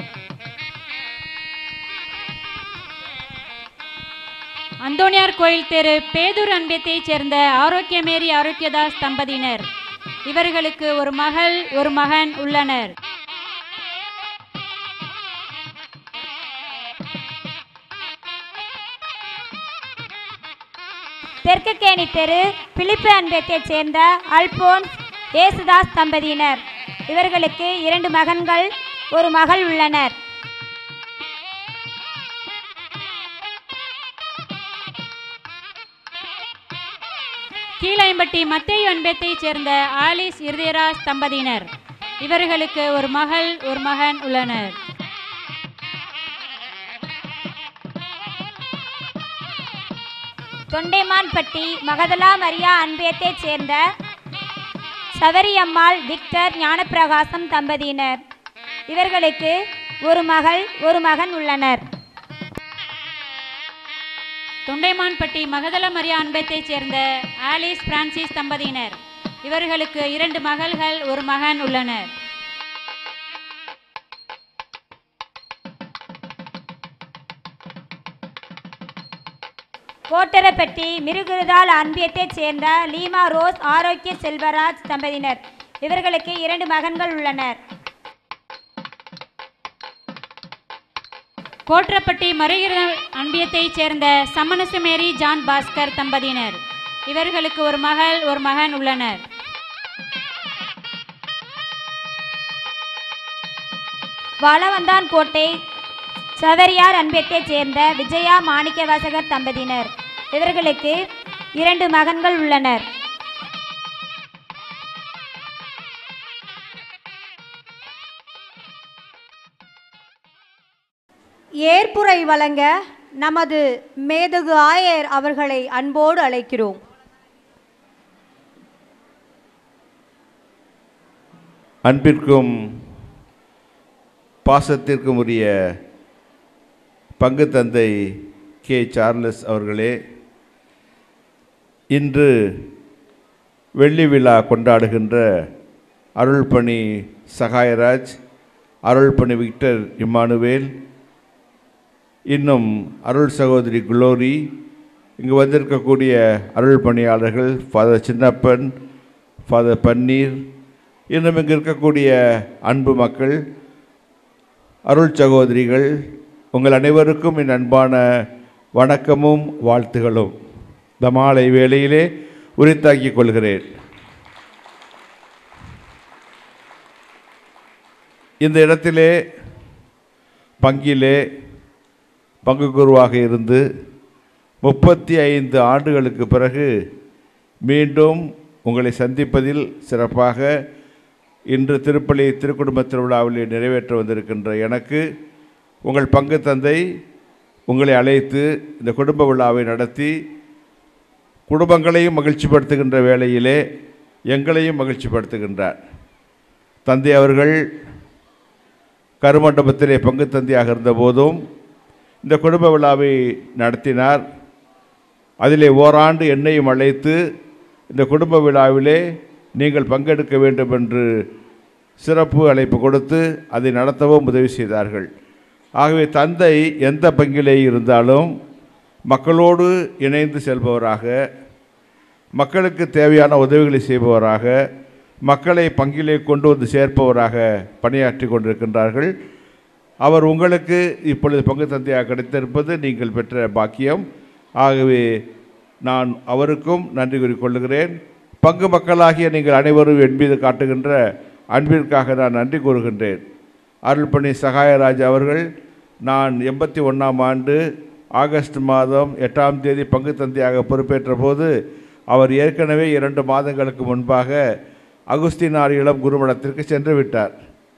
அந்தோனியார் கோயில் தெரு பேதூர் அன்பியத்தைச் சேர்ந்த ஆரோக்கியமேரி ஆரோக்கியதாஸ் தம்பதியினர் இவர்களுக்கு ஒரு மகள் ஒரு மகன் உள்ளனர் தெற்குக்கேணி தெரு பிலிப்பு அன்பியத்தைச் சேர்ந்த அல்போன்ஸ் ஏசுதாஸ் தம்பதியினர் இவர்களுக்கு இரண்டு மகன்கள் ஒரு மகள் உள்ளனர் கீழைம்பட்டி மத்தேயு அன்பத்தைச் சேர்ந்த ஆலிஸ் இருதயராஜ் தம்பதியினர் இவர்களுக்கு ஒரு மகள் ஒரு மகன் உள்ளனர் தொண்டைமான்பட்டி மகதலா மரியா அன்பியத்தைச் சேர்ந்த சவரியம்மாள் விக்டர் ஞானப்பிரகாசம் தம்பதியினர் இவர்களுக்கு ஒரு மகள் ஒரு மகன் உள்ளனர் தொண்டைமான்பட்டி மகதல மரியா அன்பத்தைச் சேர்ந்த ஆலிஸ் பிரான்சிஸ் தம்பதியினர் இவர்களுக்கு இரண்டு மகள்கள் ஒரு மகன் உள்ளனர் கோட்டரப்பட்டி மிருகுருதால் அன்பியத்தைச் சேர்ந்த லீமா ரோஸ் ஆரோக்கிய செல்வராஜ் தம்பதியினர் இவர்களுக்கு இரண்டு மகன்கள் உள்ளனர் கோற்றப்பட்டி மறைகிற அன்பியத்தைச் சேர்ந்த சமணசுமேரி ஜான் பாஸ்கர் தம்பதியினர் இவர்களுக்கு ஒரு மகள் ஒரு மகன் உள்ளனர் வாழவந்தான் கோட்டை சவரியார் அன்பியத்தைச் சேர்ந்த விஜயா மாணிக்கவாசகர் தம்பதியினர் இவர்களுக்கு இரண்டு மகன்கள் உள்ளனர் ஏற்புரை வழங்க நமது மேதகு ஆயர் அவர்களை அன்போடு அழைக்கிறோம் அன்பிற்கும் பாசத்திற்கும் உரிய பங்கு தந்தை கே சார்லஸ் அவர்களே இன்று வெள்ளி விழா கொண்டாடுகின்ற அருள்பணி சகாயராஜ் அருள்பணி விக்டர் இம்மானுவேல் இன்னும் அருள் சகோதரி குளோரி இங்கு வந்திருக்கக்கூடிய அருள் பணியாளர்கள் ஃபாதர் சின்னப்பன் ஃபாதர் பன்னீர் இன்னும் இங்கு இருக்கக்கூடிய அன்பு மக்கள் அருள் சகோதரிகள் உங்கள் அனைவருக்கும் என் அன்பான வணக்கமும் வாழ்த்துகளும் இந்த மாலை வேளையிலே உரித்தாக்கிக் கொள்கிறேன் இந்த இடத்திலே பங்கிலே பங்கு குருவாக இருந்து முப்பத்தி ஐந்து ஆண்டுகளுக்கு பிறகு மீண்டும் உங்களை சந்திப்பதில் சிறப்பாக இன்று திருப்பலி திருக்குடும்ப திருவிழாவில் நிறைவேற்ற வந்திருக்கின்ற எனக்கு உங்கள் பங்கு தந்தை உங்களை அழைத்து இந்த குடும்ப விழாவை நடத்தி குடும்பங்களையும் மகிழ்ச்சிப்படுத்துகின்ற வேளையிலே எங்களையும் மகிழ்ச்சிப்படுத்துகின்றார் தந்தை அவர்கள் கருமண்டபத்திலே பங்கு தந்தையாக இருந்தபோதும் இந்த குடும்ப விழாவை நடத்தினார் அதிலே ஓராண்டு என்னையும் அழைத்து இந்த குடும்ப விழாவிலே நீங்கள் பங்கெடுக்க வேண்டும் என்று சிறப்பு அழைப்பு கொடுத்து அதை நடத்தவும் உதவி செய்தார்கள் ஆகவே தந்தை எந்த பங்கிலே இருந்தாலும் மக்களோடு இணைந்து செல்பவராக மக்களுக்கு தேவையான உதவிகளை செய்பவராக மக்களை பங்கிலே கொண்டு வந்து சேர்ப்பவராக பணியாற்றி கொண்டிருக்கின்றார்கள் அவர் உங்களுக்கு இப்பொழுது பங்கு தந்தையாக கிடைத்திருப்பது நீங்கள் பெற்ற பாக்கியம் ஆகவே நான் அவருக்கும் நன்றி கூறிக்கொள்கிறேன் பங்கு மக்களாகிய நீங்கள் அனைவரும் என் மீது காட்டுகின்ற அன்பிற்காக நான் நன்றி கூறுகின்றேன் அருள்பணி சகாயராஜ் அவர்கள் நான் எண்பத்தி ஒன்றாம் ஆண்டு ஆகஸ்ட் மாதம் எட்டாம் தேதி பங்கு தந்தையாக பொறுப்பேற்ற போது அவர் ஏற்கனவே இரண்டு மாதங்களுக்கு முன்பாக அகுஸ்தினார் இளம் குருமடத்திற்கு சென்று விட்டார்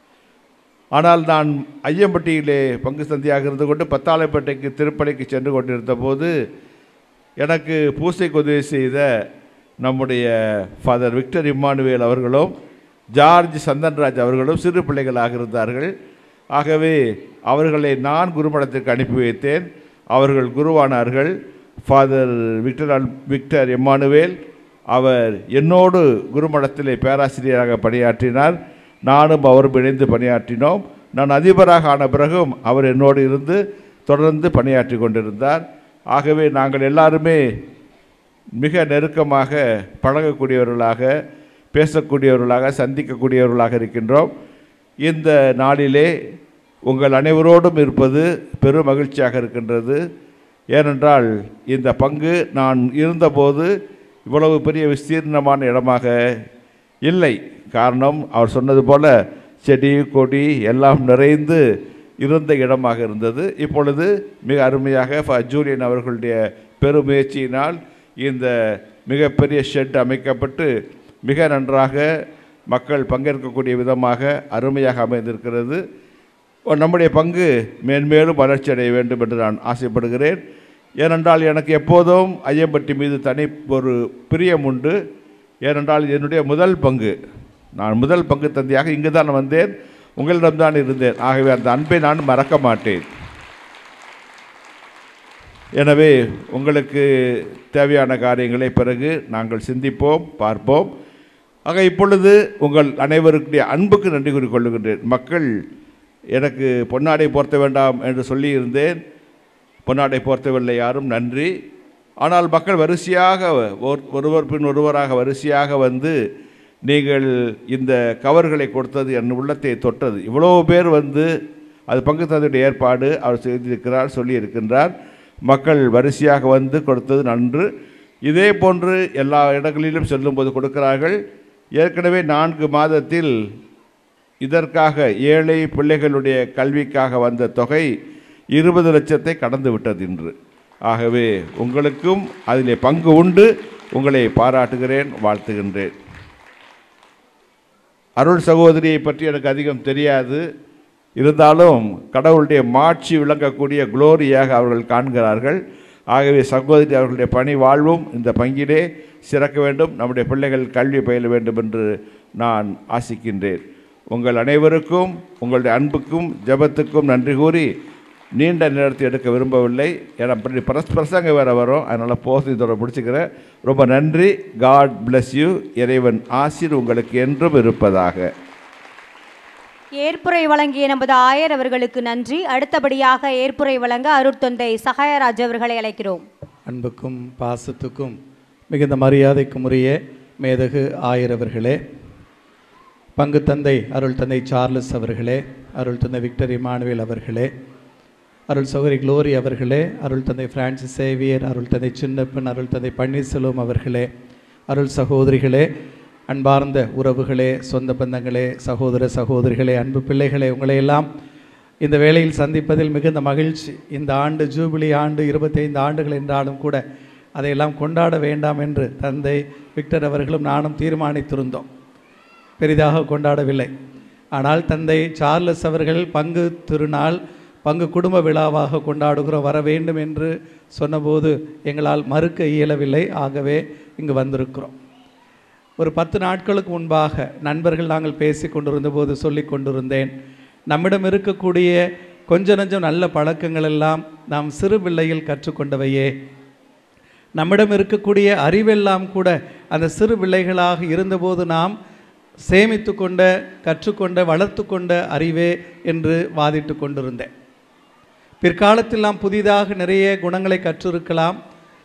ஆனால் நான் ஐயம்பட்டியிலே பங்கு தந்தையாக இருந்து கொண்டு பத்தாளைப்பேட்டைக்கு திருப்பலைக்கு சென்று கொண்டிருந்த போது எனக்கு பூசைக்கு உதவி செய்த நம்முடைய ஃபாதர் விக்டர் இம்மானுவேல் அவர்களும் ஜார்ஜ் சந்தன்ராஜ் அவர்களும் சிறு பிள்ளைகளாக இருந்தார்கள் ஆகவே அவர்களை நான் குருமடத்திற்கு அனுப்பி வைத்தேன் அவர்கள் குருவானார்கள் ஃபாதர் விக்டர் அல் விக்டர் எம்மானுவேல் அவர் என்னோடு குருமடத்திலே பேராசிரியராக பணியாற்றினார் நானும் அவரும் இணைந்து பணியாற்றினோம் நான் அதிபராக ஆன பிறகும் அவர் என்னோடு இருந்து தொடர்ந்து பணியாற்றி கொண்டிருந்தார் ஆகவே நாங்கள் எல்லாருமே மிக நெருக்கமாக பழகக்கூடியவர்களாக பேசக்கூடியவர்களாக சந்திக்கக்கூடியவர்களாக இருக்கின்றோம் இந்த நாளிலே உங்கள் அனைவரோடும் இருப்பது பெரும் மகிழ்ச்சியாக இருக்கின்றது ஏனென்றால் இந்த பங்கு நான் இருந்தபோது இவ்வளவு பெரிய விஸ்தீர்ணமான இடமாக இல்லை காரணம் அவர் சொன்னது போல செடி கொடி எல்லாம் நிறைந்து இருந்த இடமாக இருந்தது இப்பொழுது மிக அருமையாக ஃப ஜூலியன் அவர்களுடைய பெருமுயற்சியினால் இந்த மிகப்பெரிய ஷெட் அமைக்கப்பட்டு மிக நன்றாக மக்கள் பங்கேற்கக்கூடிய விதமாக அருமையாக அமைந்திருக்கிறது நம்முடைய பங்கு மேன்மேலும் வளர்ச்சி அடைய வேண்டும் என்று நான் ஆசைப்படுகிறேன் ஏனென்றால் எனக்கு எப்போதும் ஐயம்பட்டி மீது தனி ஒரு பிரியம் உண்டு ஏனென்றால் என்னுடைய முதல் பங்கு நான் முதல் பங்கு தந்தையாக இங்கு தான் வந்தேன் உங்களிடம்தான் இருந்தேன் ஆகவே அந்த அன்பை நான் மறக்க மாட்டேன் எனவே உங்களுக்கு தேவையான காரியங்களை பிறகு நாங்கள் சிந்திப்போம் பார்ப்போம் ஆக இப்பொழுது உங்கள் அனைவருடைய அன்புக்கு நன்றி கூறிக்கொள்ளுகின்றேன் மக்கள் எனக்கு பொன்னாடை போர்த்த வேண்டாம் என்று சொல்லியிருந்தேன் பொன்னாடை போர்த்தவில்லை யாரும் நன்றி ஆனால் மக்கள் வரிசையாக ஒரு- ஒருவர் பின் ஒருவராக வரிசையாக வந்து நீங்கள் இந்த கவர்களை கொடுத்தது என் உள்ளத்தை தொட்டது இவ்வளோ பேர் வந்து அது பங்கு தந்தையுடைய ஏற்பாடு அவர் செய்திருக்கிறார் சொல்லியிருக்கின்றார் மக்கள் வரிசையாக வந்து கொடுத்தது நன்று இதே போன்று எல்லா இடங்களிலும் செல்லும்போது கொடுக்கிறார்கள் ஏற்கனவே நான்கு மாதத்தில் இதற்காக ஏழை பிள்ளைகளுடைய கல்விக்காக வந்த தொகை இருபது லட்சத்தை கடந்து விட்டது இன்று ஆகவே உங்களுக்கும் அதிலே பங்கு உண்டு உங்களை பாராட்டுகிறேன் வாழ்த்துகின்றேன் அருள் சகோதரியை பற்றி எனக்கு அதிகம் தெரியாது இருந்தாலும் கடவுளுடைய மாட்சி விளங்கக்கூடிய குளோரியாக அவர்கள் காண்கிறார்கள் ஆகவே சகோதரி அவர்களுடைய பணி வாழ்வும் இந்த பங்கிலே சிறக்க வேண்டும் நம்முடைய பிள்ளைகள் கல்வி பயில வேண்டும் என்று நான் ஆசிக்கின்றேன் உங்கள் அனைவருக்கும் உங்களுடைய அன்புக்கும் ஜெபத்துக்கும் நன்றி கூறி நீண்ட நேரத்தை எடுக்க விரும்பவில்லை ஏன்னா அப்படி பிரஸ் பிரசங்க வேறு வரும் அதனால் போது இதோட முடிச்சுக்கிறேன் ரொம்ப நன்றி காட் bless யூ இறைவன் ஆசிர் உங்களுக்கு என்றும் இருப்பதாக ஏற்புரை வழங்கிய நமது ஆயர் அவர்களுக்கு நன்றி அடுத்தபடியாக ஏற்புரை வழங்க அருட்தொந்தை சகாயராஜ் அவர்களை அழைக்கிறோம் அன்புக்கும் பாசத்துக்கும் மிகுந்த மரியாதைக்கும் உரிய மேதகு ஆயரவர்களே பங்கு தந்தை அருள் தந்தை சார்லஸ் அவர்களே அருள் தந்தை விக்டர் இமானுவேல் அவர்களே அருள் சௌகரி குளோரி அவர்களே அருள் தந்தை பிரான்சிஸ் சேவியர் அருள் தந்தை சின்னப்பன் அருள் தந்தை பன்னீர்செல்வம் அவர்களே அருள் சகோதரிகளே அன்பார்ந்த உறவுகளே சொந்த பந்தங்களே சகோதர சகோதரிகளே அன்பு பிள்ளைகளே உங்களையெல்லாம் இந்த வேளையில் சந்திப்பதில் மிகுந்த மகிழ்ச்சி இந்த ஆண்டு ஜூபிலி ஆண்டு இருபத்தைந்து ஆண்டுகள் என்றாலும் கூட அதையெல்லாம் கொண்டாட வேண்டாம் என்று தந்தை விக்டர் அவர்களும் நானும் தீர்மானித்திருந்தோம் பெரிதாக கொண்டாடவில்லை ஆனால் தந்தை சார்லஸ் அவர்கள் பங்கு திருநாள் பங்கு குடும்ப விழாவாக கொண்டாடுகிறோம் வர வேண்டும் என்று சொன்னபோது எங்களால் மறுக்க இயலவில்லை ஆகவே இங்கு வந்திருக்கிறோம் ஒரு பத்து நாட்களுக்கு முன்பாக நண்பர்கள் நாங்கள் பேசி கொண்டிருந்த போது சொல்லி கொண்டிருந்தேன் நம்மிடம் இருக்கக்கூடிய கொஞ்ச நஞ்சம் நல்ல பழக்கங்கள் எல்லாம் நாம் சிறு பிள்ளையில் கற்றுக்கொண்டவையே நம்மிடம் இருக்கக்கூடிய அறிவெல்லாம் கூட அந்த சிறு பிள்ளைகளாக இருந்தபோது நாம் சேமித்து கொண்ட கற்றுக்கொண்ட வளர்த்து கொண்ட அறிவே என்று வாதிட்டு கொண்டிருந்தேன் பிற்காலத்தில் நாம் புதிதாக நிறைய குணங்களை கற்றிருக்கலாம்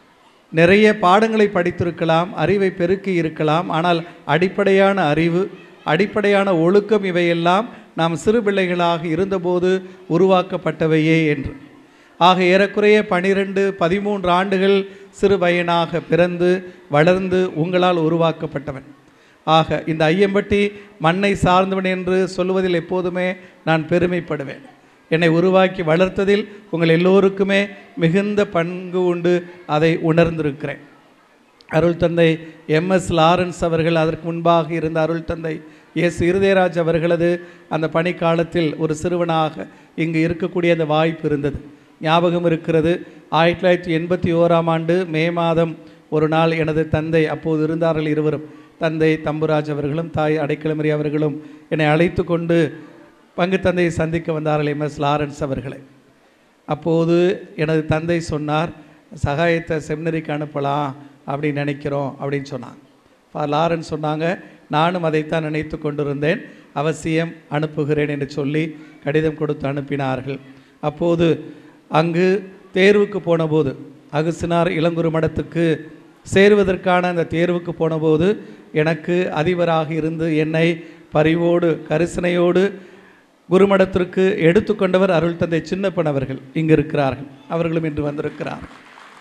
நிறைய பாடங்களை படித்திருக்கலாம் அறிவை பெருக்கி இருக்கலாம் ஆனால் அடிப்படையான அறிவு அடிப்படையான ஒழுக்கம் இவையெல்லாம் நாம் சிறு பிள்ளைகளாக இருந்தபோது உருவாக்கப்பட்டவையே என்று ஆக ஏறக்குறைய பனிரெண்டு பதிமூன்று ஆண்டுகள் சிறு பையனாக பிறந்து வளர்ந்து உங்களால் உருவாக்கப்பட்டவன் ஆக இந்த ஐயம்பட்டி மண்ணை சார்ந்தவன் என்று சொல்லுவதில் எப்போதுமே நான் பெருமைப்படுவேன் என்னை உருவாக்கி வளர்த்ததில் உங்கள் எல்லோருக்குமே மிகுந்த பங்கு உண்டு அதை உணர்ந்திருக்கிறேன் அருள் தந்தை எம்எஸ் லாரன்ஸ் அவர்கள் அதற்கு முன்பாக இருந்த அருள் தந்தை எஸ் இருதயராஜ் அவர்களது அந்த பணிக்காலத்தில் ஒரு சிறுவனாக இங்கு இருக்கக்கூடிய அந்த வாய்ப்பு இருந்தது ஞாபகம் இருக்கிறது ஆயிரத்தி தொள்ளாயிரத்தி எண்பத்தி ஓராம் ஆண்டு மே மாதம் ஒரு நாள் எனது தந்தை அப்போது இருந்தார்கள் இருவரும் தந்தை தம்புராஜ் அவர்களும் தாய் அடைக்கலமரி அவர்களும் என்னை அழைத்து கொண்டு பங்கு தந்தையை சந்திக்க வந்தார்கள் எம்எஸ் லாரன்ஸ் அவர்களை அப்போது எனது தந்தை சொன்னார் சகாயத்தை செமினரிக்கு அனுப்பலாம் அப்படின்னு நினைக்கிறோம் அப்படின்னு சொன்னாங்க ஃபா லாரன்ஸ் சொன்னாங்க நானும் அதைத்தான் நினைத்து கொண்டிருந்தேன் அவசியம் அனுப்புகிறேன் என்று சொல்லி கடிதம் கொடுத்து அனுப்பினார்கள் அப்போது அங்கு தேர்வுக்கு போனபோது அகுசினார் இளங்குரு மடத்துக்கு சேருவதற்கான அந்த தேர்வுக்கு போனபோது எனக்கு அதிபராக இருந்து என்னை பரிவோடு கரிசனையோடு குருமடத்திற்கு எடுத்துக்கொண்டவர் அருள் தந்தை சின்னப்பன் அவர்கள் இங்கு இருக்கிறார்கள் அவர்களும் இன்று வந்திருக்கிறார்கள்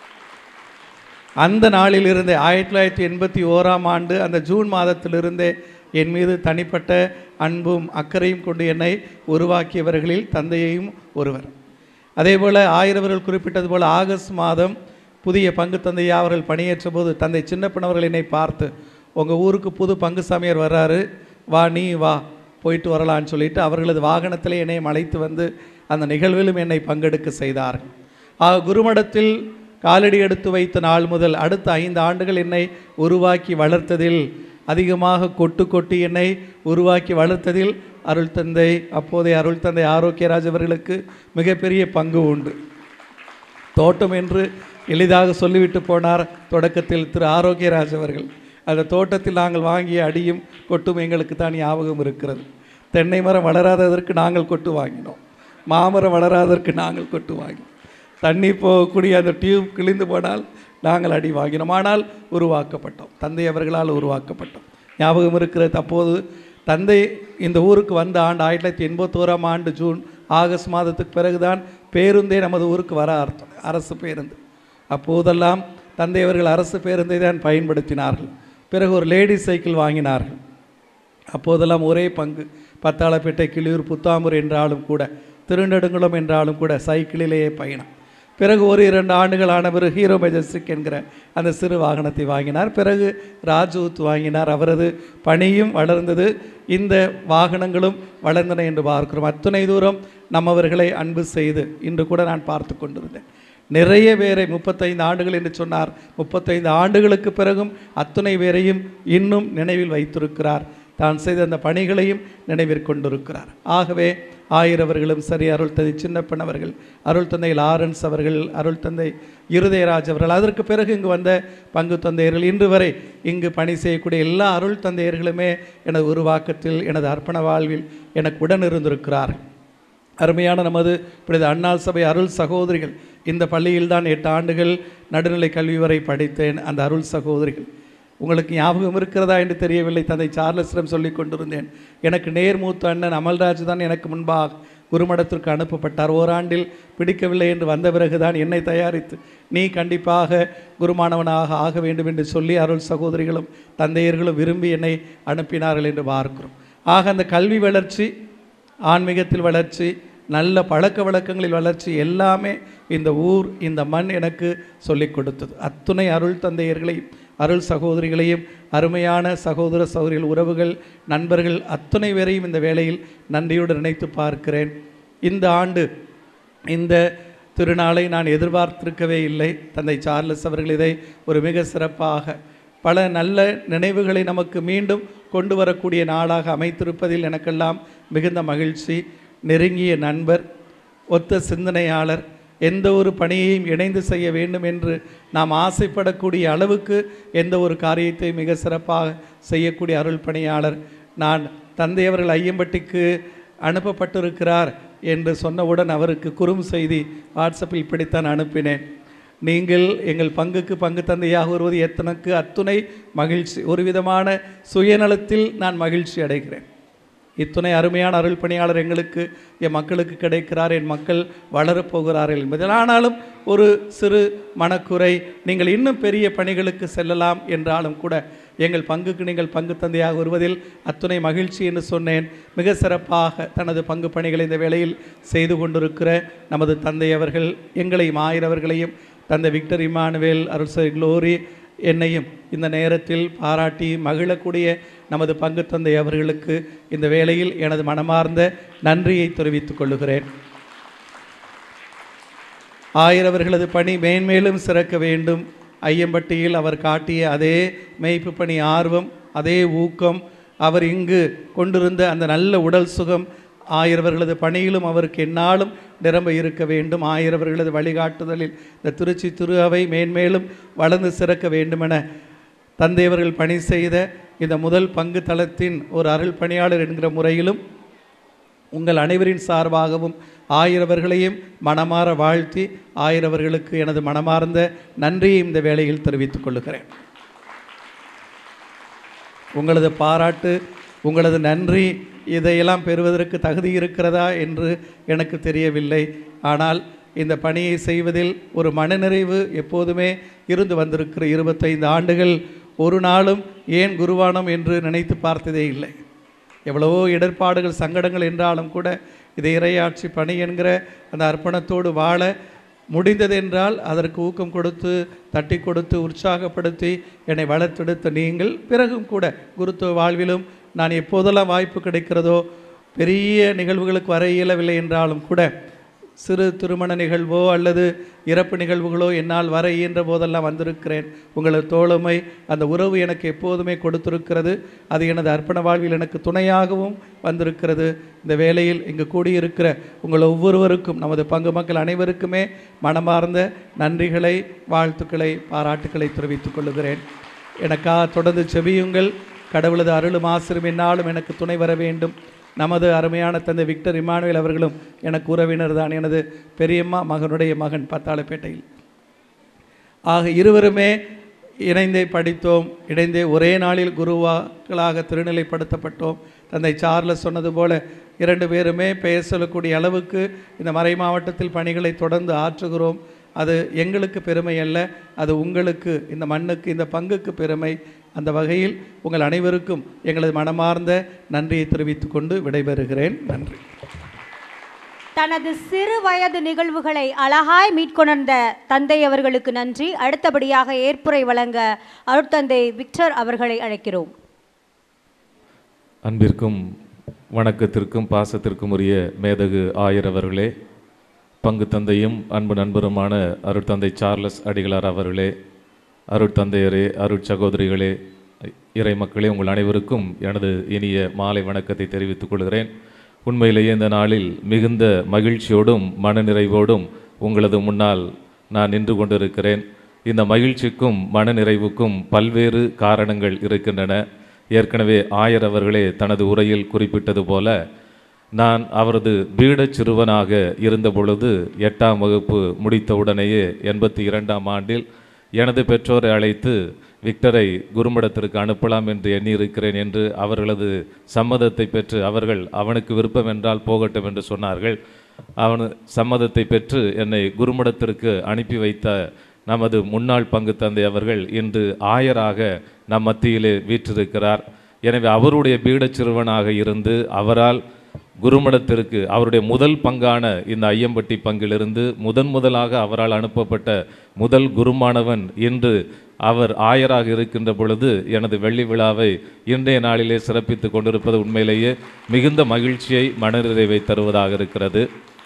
அந்த நாளிலிருந்தே ஆயிரத்தி தொள்ளாயிரத்தி எண்பத்தி ஓராம் ஆண்டு அந்த ஜூன் மாதத்திலிருந்தே என் மீது தனிப்பட்ட அன்பும் அக்கறையும் கொண்டு என்னை உருவாக்கியவர்களில் தந்தையையும் ஒருவர் அதேபோல் ஆயிரவர்கள் குறிப்பிட்டது போல் ஆகஸ்ட் மாதம் புதிய பங்கு தந்தையா அவர்கள் பணியேற்ற போது தந்தை சின்னப்பன் அவர்கள் என்னை பார்த்து உங்கள் ஊருக்கு புது பங்கு சாமியார் வர்றாரு வா நீ வா போயிட்டு வரலான்னு சொல்லிட்டு அவர்களது வாகனத்திலே என்னை அழைத்து வந்து அந்த நிகழ்விலும் என்னை பங்கெடுக்க செய்தார்கள் ஆக குருமடத்தில் காலடி எடுத்து வைத்த நாள் முதல் அடுத்த ஐந்து ஆண்டுகள் என்னை உருவாக்கி வளர்த்ததில் அதிகமாக கொட்டு கொட்டி என்னை உருவாக்கி வளர்த்ததில் அருள் தந்தை அப்போதைய அருள் தந்தை ஆரோக்கியராஜ் அவர்களுக்கு மிகப்பெரிய பங்கு உண்டு தோட்டம் என்று எளிதாக சொல்லிவிட்டு போனார் தொடக்கத்தில் திரு ஆரோக்கியராஜ் அவர்கள் அந்த தோட்டத்தில் நாங்கள் வாங்கிய அடியும் கொட்டும் எங்களுக்கு தான் ஞாபகம் இருக்கிறது தென்னை மரம் வளராததற்கு நாங்கள் கொட்டு வாங்கினோம் மாமரம் வளராததற்கு நாங்கள் கொட்டு வாங்கினோம் தண்ணி போகக்கூடிய அந்த டியூப் கிழிந்து போனால் நாங்கள் அடி வாங்கினோம் ஆனால் உருவாக்கப்பட்டோம் தந்தை அவர்களால் உருவாக்கப்பட்டோம் ஞாபகம் இருக்கிறது அப்போது தந்தை இந்த ஊருக்கு வந்த ஆண்டு ஆயிரத்தி தொள்ளாயிரத்தி எண்பத்தோராம் ஆண்டு ஜூன் ஆகஸ்ட் மாதத்துக்கு பிறகுதான் பேருந்தே நமது ஊருக்கு வர அர்த்தம் அரசு பேருந்து அப்போதெல்லாம் தந்தை அவர்கள் அரசு பேருந்தை தான் பயன்படுத்தினார்கள் பிறகு ஒரு லேடி சைக்கிள் வாங்கினார்கள் அப்போதெல்லாம் ஒரே பங்கு பத்தாளப்பேட்டை கிளியூர் புத்தாம்பூர் என்றாலும் கூட திருநெடுங்குளம் என்றாலும் கூட சைக்கிளிலேயே பயணம் பிறகு ஒரு இரண்டு ஆண்டுகள் ஆன பிறகு ஹீரோ மெஜஸ்டிக் என்கிற அந்த சிறு வாகனத்தை வாங்கினார் பிறகு ராஜூத் வாங்கினார் அவரது பணியும் வளர்ந்தது இந்த வாகனங்களும் வளர்ந்தன என்று பார்க்கிறோம் அத்தனை தூரம் நம்மவர்களை அன்பு செய்து இன்று கூட நான் பார்த்து கொண்டிருந்தேன் நிறைய பேரை முப்பத்தைந்து ஆண்டுகள் என்று சொன்னார் முப்பத்தைந்து ஆண்டுகளுக்கு பிறகும் அத்துணை பேரையும் இன்னும் நினைவில் வைத்திருக்கிறார் தான் செய்த அந்த பணிகளையும் நினைவிற் கொண்டிருக்கிறார் ஆகவே ஆயிரவர்களும் சரி அருள் தந்தை சின்னப்பன் அவர்கள் அருள் தந்தை லாரன்ஸ் அவர்கள் அருள் தந்தை இருதயராஜ் அவர்கள் அதற்கு பிறகு இங்கு வந்த பங்கு தந்தையர்கள் இன்று வரை இங்கு பணி செய்யக்கூடிய எல்லா அருள் தந்தையர்களுமே எனது உருவாக்கத்தில் எனது அர்ப்பண வாழ்வில் எனக்கு உடன் இருந்திருக்கிறார்கள் அருமையான நமது இப்பொழுது அண்ணாள் சபை அருள் சகோதரிகள் இந்த பள்ளியில்தான் எட்டு ஆண்டுகள் நடுநிலை கல்வி வரை படித்தேன் அந்த அருள் சகோதரிகள் உங்களுக்கு ஞாபகம் இருக்கிறதா என்று தெரியவில்லை தந்தை சார்லஸிடம் சொல்லிக் கொண்டிருந்தேன் எனக்கு நேர்மூத்த அண்ணன் அமல்ராஜ் தான் எனக்கு முன்பாக குருமடத்திற்கு அனுப்பப்பட்டார் ஓராண்டில் பிடிக்கவில்லை என்று வந்த பிறகுதான் என்னை தயாரித்து நீ கண்டிப்பாக குருமானவனாக ஆக வேண்டும் என்று சொல்லி அருள் சகோதரிகளும் தந்தையர்களும் விரும்பி என்னை அனுப்பினார்கள் என்று பார்க்கிறோம் ஆக அந்த கல்வி வளர்ச்சி ஆன்மீகத்தில் வளர்ச்சி நல்ல பழக்க வழக்கங்களில் வளர்ச்சி எல்லாமே இந்த ஊர் இந்த மண் எனக்கு சொல்லிக் கொடுத்தது அத்துணை அருள் தந்தையர்களையும் அருள் சகோதரிகளையும் அருமையான சகோதர சகோதரிகள் உறவுகள் நண்பர்கள் அத்துணை பேரையும் இந்த வேளையில் நன்றியோடு நினைத்து பார்க்கிறேன் இந்த ஆண்டு இந்த திருநாளை நான் எதிர்பார்த்திருக்கவே இல்லை தந்தை சார்லஸ் அவர்கள் இதை ஒரு மிக சிறப்பாக பல நல்ல நினைவுகளை நமக்கு மீண்டும் கொண்டு வரக்கூடிய நாளாக அமைத்திருப்பதில் எனக்கெல்லாம் மிகுந்த மகிழ்ச்சி நெருங்கிய நண்பர் ஒத்த சிந்தனையாளர் எந்த ஒரு பணியையும் இணைந்து செய்ய வேண்டும் என்று நாம் ஆசைப்படக்கூடிய அளவுக்கு எந்த ஒரு காரியத்தை மிக சிறப்பாக செய்யக்கூடிய அருள் பணியாளர் நான் தந்தை அவர்கள் ஐயம்பட்டிக்கு அனுப்பப்பட்டிருக்கிறார் என்று சொன்னவுடன் அவருக்கு குறும் செய்தி வாட்ஸ்அப்பில் இப்படித்தான் அனுப்பினேன் நீங்கள் எங்கள் பங்குக்கு பங்கு தந்தையாக வருவது எத்தனைக்கு அத்துணை மகிழ்ச்சி ஒரு விதமான சுயநலத்தில் நான் மகிழ்ச்சி அடைகிறேன் இத்துணை அருமையான அருள் பணியாளர் எங்களுக்கு என் மக்களுக்கு கிடைக்கிறார் என் மக்கள் வளரப்போகிறார்கள் என்பதில் ஆனாலும் ஒரு சிறு மனக்குறை நீங்கள் இன்னும் பெரிய பணிகளுக்கு செல்லலாம் என்றாலும் கூட எங்கள் பங்குக்கு நீங்கள் பங்கு தந்தையாக வருவதில் அத்துணை மகிழ்ச்சி என்று சொன்னேன் மிக சிறப்பாக தனது பங்கு பணிகளை இந்த வேளையில் செய்து கொண்டிருக்கிற நமது தந்தை அவர்கள் எங்களையும் ஆயிரவர்களையும் தந்தை விக்டர் இமானுவேல் அருள்சரி குளோரி என்னையும் இந்த நேரத்தில் பாராட்டி மகிழக்கூடிய நமது பங்கு தந்தை அவர்களுக்கு இந்த வேளையில் எனது மனமார்ந்த நன்றியை தெரிவித்துக் கொள்ளுகிறேன் ஆயிரவர்களது பணி மேன்மேலும் சிறக்க வேண்டும் ஐயம்பட்டியில் அவர் காட்டிய அதே மேய்ப்பு பணி ஆர்வம் அதே ஊக்கம் அவர் இங்கு கொண்டிருந்த அந்த நல்ல உடல் சுகம் ஆயிரவர்களது பணியிலும் அவருக்கு எந்நாளும் நிரம்ப இருக்க வேண்டும் ஆயிரவர்களது வழிகாட்டுதலில் இந்த திருச்சி திரு அவை மேன்மேலும் வளர்ந்து சிறக்க வேண்டுமென தந்தையவர்கள் பணி செய்த இந்த முதல் பங்கு தளத்தின் ஒரு அருள் பணியாளர் என்கிற முறையிலும் உங்கள் அனைவரின் சார்பாகவும் ஆயிரவர்களையும் மனமாற வாழ்த்தி ஆயிரவர்களுக்கு எனது மனமார்ந்த நன்றியை இந்த வேளையில் தெரிவித்துக் கொள்கிறேன் உங்களது பாராட்டு உங்களது நன்றி இதையெல்லாம் பெறுவதற்கு தகுதி இருக்கிறதா என்று எனக்கு தெரியவில்லை ஆனால் இந்த பணியை செய்வதில் ஒரு மனநிறைவு எப்போதுமே இருந்து வந்திருக்கிற இருபத்தைந்து ஆண்டுகள் ஒரு நாளும் ஏன் குருவானம் என்று நினைத்து பார்த்ததே இல்லை எவ்வளவோ இடர்பாடுகள் சங்கடங்கள் என்றாலும் கூட இது இறையாட்சி பணி என்கிற அந்த அர்ப்பணத்தோடு வாழ முடிந்ததென்றால் அதற்கு ஊக்கம் கொடுத்து தட்டி கொடுத்து உற்சாகப்படுத்தி என்னை வளர்த்தெடுத்த நீங்கள் பிறகும் கூட குருத்துவ வாழ்விலும் நான் எப்போதெல்லாம் வாய்ப்பு கிடைக்கிறதோ பெரிய நிகழ்வுகளுக்கு வர இயலவில்லை என்றாலும் கூட சிறு திருமண நிகழ்வோ அல்லது இறப்பு நிகழ்வுகளோ என்னால் வர இயன்ற போதெல்லாம் வந்திருக்கிறேன் உங்களது தோழமை அந்த உறவு எனக்கு எப்போதுமே கொடுத்திருக்கிறது அது எனது அர்ப்பண வாழ்வில் எனக்கு துணையாகவும் வந்திருக்கிறது இந்த வேளையில் இங்கு கூடியிருக்கிற உங்கள் ஒவ்வொருவருக்கும் நமது பங்கு மக்கள் அனைவருக்குமே மனமார்ந்த நன்றிகளை வாழ்த்துக்களை பாராட்டுக்களை தெரிவித்துக் கொள்கிறேன் எனக்காக தொடர்ந்து செவியுங்கள் கடவுளது அருளும் ஆசிரும் என்னாலும் எனக்கு துணை வர வேண்டும் நமது அருமையான தந்தை விக்டர் இமானுவேல் அவர்களும் எனக்கு உறவினர் தான் எனது பெரியம்மா மகனுடைய மகன் பத்தாளப்பேட்டையில் ஆக இருவருமே இணைந்தே படித்தோம் இணைந்தே ஒரே நாளில் குருவாக்களாக திருநிலைப்படுத்தப்பட்டோம் தந்தை சார்லஸ் சொன்னது போல இரண்டு பேருமே பெயர் சொல்லக்கூடிய அளவுக்கு இந்த மறை மாவட்டத்தில் பணிகளை தொடர்ந்து ஆற்றுகிறோம் அது எங்களுக்கு பெருமை அல்ல அது உங்களுக்கு இந்த மண்ணுக்கு இந்த பங்குக்கு பெருமை அந்த வகையில் உங்கள் அனைவருக்கும் எங்களது மனமார்ந்த நன்றியை தெரிவித்துக் கொண்டு விடைபெறுகிறேன் நன்றி தனது சிறு வயது நிகழ்வுகளை அழகாய் மீட்கொணர்ந்த தந்தை அவர்களுக்கு நன்றி அடுத்தபடியாக ஏற்புரை வழங்க அருட்தந்தை விக்டர் அவர்களை அழைக்கிறோம் அன்பிற்கும் வணக்கத்திற்கும் பாசத்திற்கும் உரிய மேதகு ஆயர் அவர்களே பங்கு தந்தையும் அன்பு நண்பருமான அருட்தந்தை சார்லஸ் அடிகளார் அவர்களே அருட்தந்தையரே அருட்சகோதரிகளே இறை மக்களே உங்கள் அனைவருக்கும் எனது இனிய மாலை வணக்கத்தை தெரிவித்துக் கொள்கிறேன் உண்மையிலேயே இந்த நாளில் மிகுந்த மகிழ்ச்சியோடும் மனநிறைவோடும் உங்களது முன்னால் நான் நின்று கொண்டிருக்கிறேன் இந்த மகிழ்ச்சிக்கும் மனநிறைவுக்கும் பல்வேறு காரணங்கள் இருக்கின்றன ஏற்கனவே ஆயர் அவர்களே தனது உரையில் குறிப்பிட்டது போல நான் அவரது பீடச் சிறுவனாக இருந்த பொழுது எட்டாம் வகுப்பு முடித்தவுடனேயே எண்பத்தி இரண்டாம் ஆண்டில் எனது பெற்றோரை அழைத்து விக்டரை குருமடத்திற்கு அனுப்பலாம் என்று எண்ணியிருக்கிறேன் என்று அவர்களது சம்மதத்தை பெற்று அவர்கள் அவனுக்கு விருப்பம் என்றால் போகட்டும் என்று சொன்னார்கள் அவனு சம்மதத்தை பெற்று என்னை குருமடத்திற்கு அனுப்பி வைத்த நமது முன்னாள் பங்கு தந்தை அவர்கள் இன்று ஆயராக நம் மத்தியிலே வீற்றிருக்கிறார் எனவே அவருடைய பீடச் சிறுவனாக இருந்து அவரால் குருமடத்திற்கு அவருடைய முதல் பங்கான இந்த ஐயம்பட்டி பங்கிலிருந்து முதன் முதலாக அவரால் அனுப்பப்பட்ட முதல் குருமானவன் இன்று அவர் ஆயராக இருக்கின்ற பொழுது எனது வெள்ளி விழாவை இன்றைய நாளிலே சிறப்பித்து கொண்டிருப்பது உண்மையிலேயே மிகுந்த மகிழ்ச்சியை மனநிறைவை தருவதாக இருக்கிறது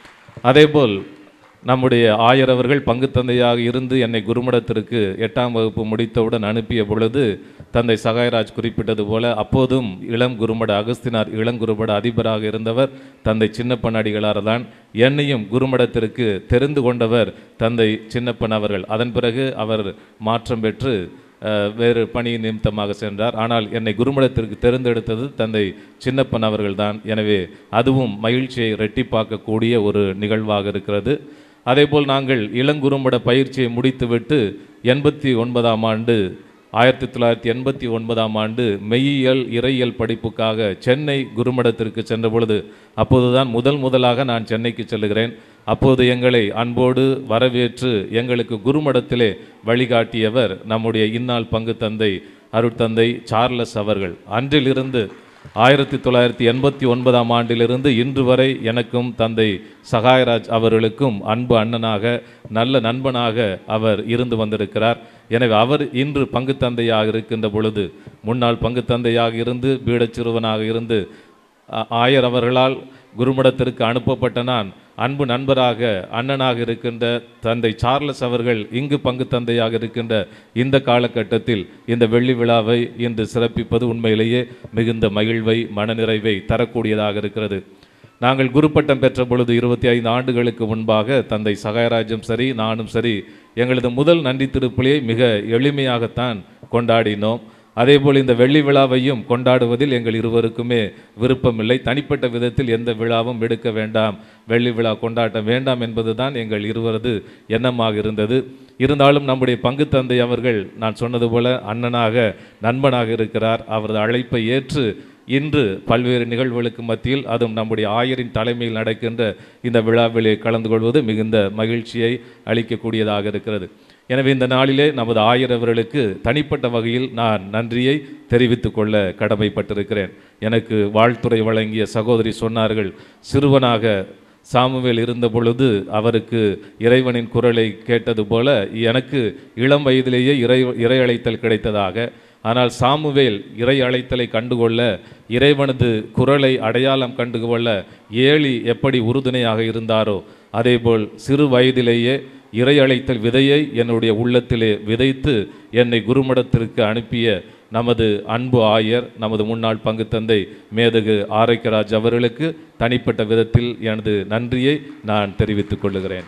அதேபோல் நம்முடைய ஆயர் அவர்கள் பங்கு தந்தையாக இருந்து என்னை குருமடத்திற்கு எட்டாம் வகுப்பு முடித்தவுடன் அனுப்பிய பொழுது தந்தை சகாயராஜ் குறிப்பிட்டது போல அப்போதும் இளம் குருமட அகஸ்தினார் இளங்குருமட அதிபராக இருந்தவர் தந்தை சின்னப்பன் அடிகளார் தான் என்னையும் குருமடத்திற்கு தெரிந்து கொண்டவர் தந்தை சின்னப்பன் அவர்கள் அதன் பிறகு அவர் மாற்றம் பெற்று அஹ், வேறு பணி நிமித்தமாக சென்றார் ஆனால் என்னை குருமடத்திற்கு தேர்ந்தெடுத்தது தந்தை சின்னப்பன் அவர்கள்தான் எனவே அதுவும் மகிழ்ச்சியை ரெட்டிப்பாக்கக்கூடிய ஒரு நிகழ்வாக இருக்கிறது அதேபோல் நாங்கள் இளங்குறும்பட பயிற்சியை முடித்துவிட்டு எண்பத்தி ஒன்பதாம் ஆண்டு ஆயிரத்தி தொள்ளாயிரத்தி எண்பத்தி ஒன்பதாம் ஆண்டு மெய்யியல் இறையியல் படிப்புக்காக சென்னை குருமடத்திற்கு சென்ற பொழுது அப்போதுதான் முதல் முதலாக நான் சென்னைக்கு செல்லுகிறேன் அப்போது எங்களை அன்போடு வரவேற்று எங்களுக்கு குருமடத்திலே வழிகாட்டியவர் நம்முடைய இந்நாள் பங்கு தந்தை அருட்தந்தை சார்லஸ் அவர்கள் அன்றிலிருந்து ஆயிரத்தி தொள்ளாயிரத்தி எண்பத்தி ஒன்பதாம் ஆண்டிலிருந்து இன்று வரை எனக்கும் தந்தை சகாயராஜ் அவர்களுக்கும் அன்பு அண்ணனாக நல்ல நண்பனாக அவர் இருந்து வந்திருக்கிறார் எனவே அவர் இன்று பங்கு தந்தையாக இருக்கின்ற பொழுது முன்னாள் பங்கு தந்தையாக இருந்து பீடச் சிறுவனாக இருந்து ஆ- ஆயர் அவர்களால் குருமடத்திற்கு அனுப்பப்பட்ட நான் அன்பு நண்பராக அண்ணனாக இருக்கின்ற தந்தை சார்லஸ் அவர்கள் இங்கு பங்கு தந்தையாக இருக்கின்ற இந்த காலகட்டத்தில் இந்த வெள்ளி விழாவை இன்று சிறப்பிப்பது உண்மையிலேயே மிகுந்த மகிழ்வை மனநிறைவை தரக்கூடியதாக இருக்கிறது நாங்கள் குருப்பட்டம் பெற்ற பொழுது இருபத்தி ஐந்து ஆண்டுகளுக்கு முன்பாக தந்தை சகாயராஜும் சரி நானும் சரி எங்களது முதல் நன்றி திருப்பலியை மிக எளிமையாகத்தான் கொண்டாடினோம் அதேபோல் இந்த வெள்ளி விழாவையும் கொண்டாடுவதில் எங்கள் இருவருக்குமே விருப்பமில்லை தனிப்பட்ட விதத்தில் எந்த விழாவும் எடுக்க வேண்டாம் வெள்ளி விழா கொண்டாட்டம் வேண்டாம் என்பதுதான் எங்கள் இருவரது எண்ணமாக இருந்தது இருந்தாலும் நம்முடைய பங்கு தந்தை அவர்கள் நான் சொன்னது போல அண்ணனாக நண்பனாக இருக்கிறார் அவரது அழைப்பை ஏற்று இன்று பல்வேறு நிகழ்வுகளுக்கு மத்தியில் அதுவும் நம்முடைய ஆயரின் தலைமையில் நடக்கின்ற இந்த விழாவிலே கலந்து கொள்வது மிகுந்த மகிழ்ச்சியை அளிக்கக்கூடியதாக இருக்கிறது எனவே இந்த நாளிலே நமது ஆயர் அவர்களுக்கு தனிப்பட்ட வகையில் நான் நன்றியை தெரிவித்துக் கொள்ள கடமைப்பட்டிருக்கிறேன் எனக்கு வாழ்த்துறை வழங்கிய சகோதரி சொன்னார்கள் சிறுவனாக சாமுவேல் இருந்த பொழுது அவருக்கு இறைவனின் குரலை கேட்டது போல எனக்கு இளம் வயதிலேயே இறை இறை அழைத்தல் கிடைத்ததாக ஆனால் சாமுவேல் இறை அழைத்தலை கண்டுகொள்ள இறைவனது குரலை அடையாளம் கண்டுகொள்ள ஏலி எப்படி உறுதுணையாக இருந்தாரோ அதேபோல் சிறு வயதிலேயே இறை அழைத்தல் விதையை என்னுடைய உள்ளத்திலே விதைத்து என்னை குருமடத்திற்கு அனுப்பிய நமது அன்பு ஆயர் நமது முன்னாள் பங்கு தந்தை மேதகு ஆரோக்கியராஜ் அவர்களுக்கு தனிப்பட்ட விதத்தில் எனது நன்றியை நான் தெரிவித்துக் கொள்ளுகிறேன்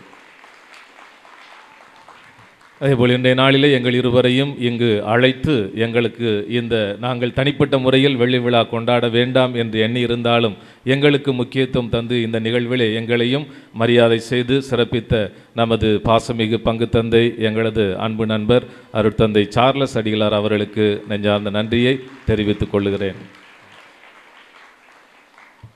அதேபோல் இன்றைய நாளிலே எங்கள் இருவரையும் இங்கு அழைத்து எங்களுக்கு இந்த நாங்கள் தனிப்பட்ட முறையில் வெள்ளி விழா கொண்டாட வேண்டாம் என்று எண்ணி இருந்தாலும் எங்களுக்கு முக்கியத்துவம் தந்து இந்த நிகழ்விலே எங்களையும் மரியாதை செய்து சிறப்பித்த நமது பாசமிகு பங்கு தந்தை எங்களது அன்பு நண்பர் அருட்தந்தை சார்லஸ் அடிகளார் அவர்களுக்கு நெஞ்சார்ந்த நன்றியை தெரிவித்துக் கொள்ளுகிறேன்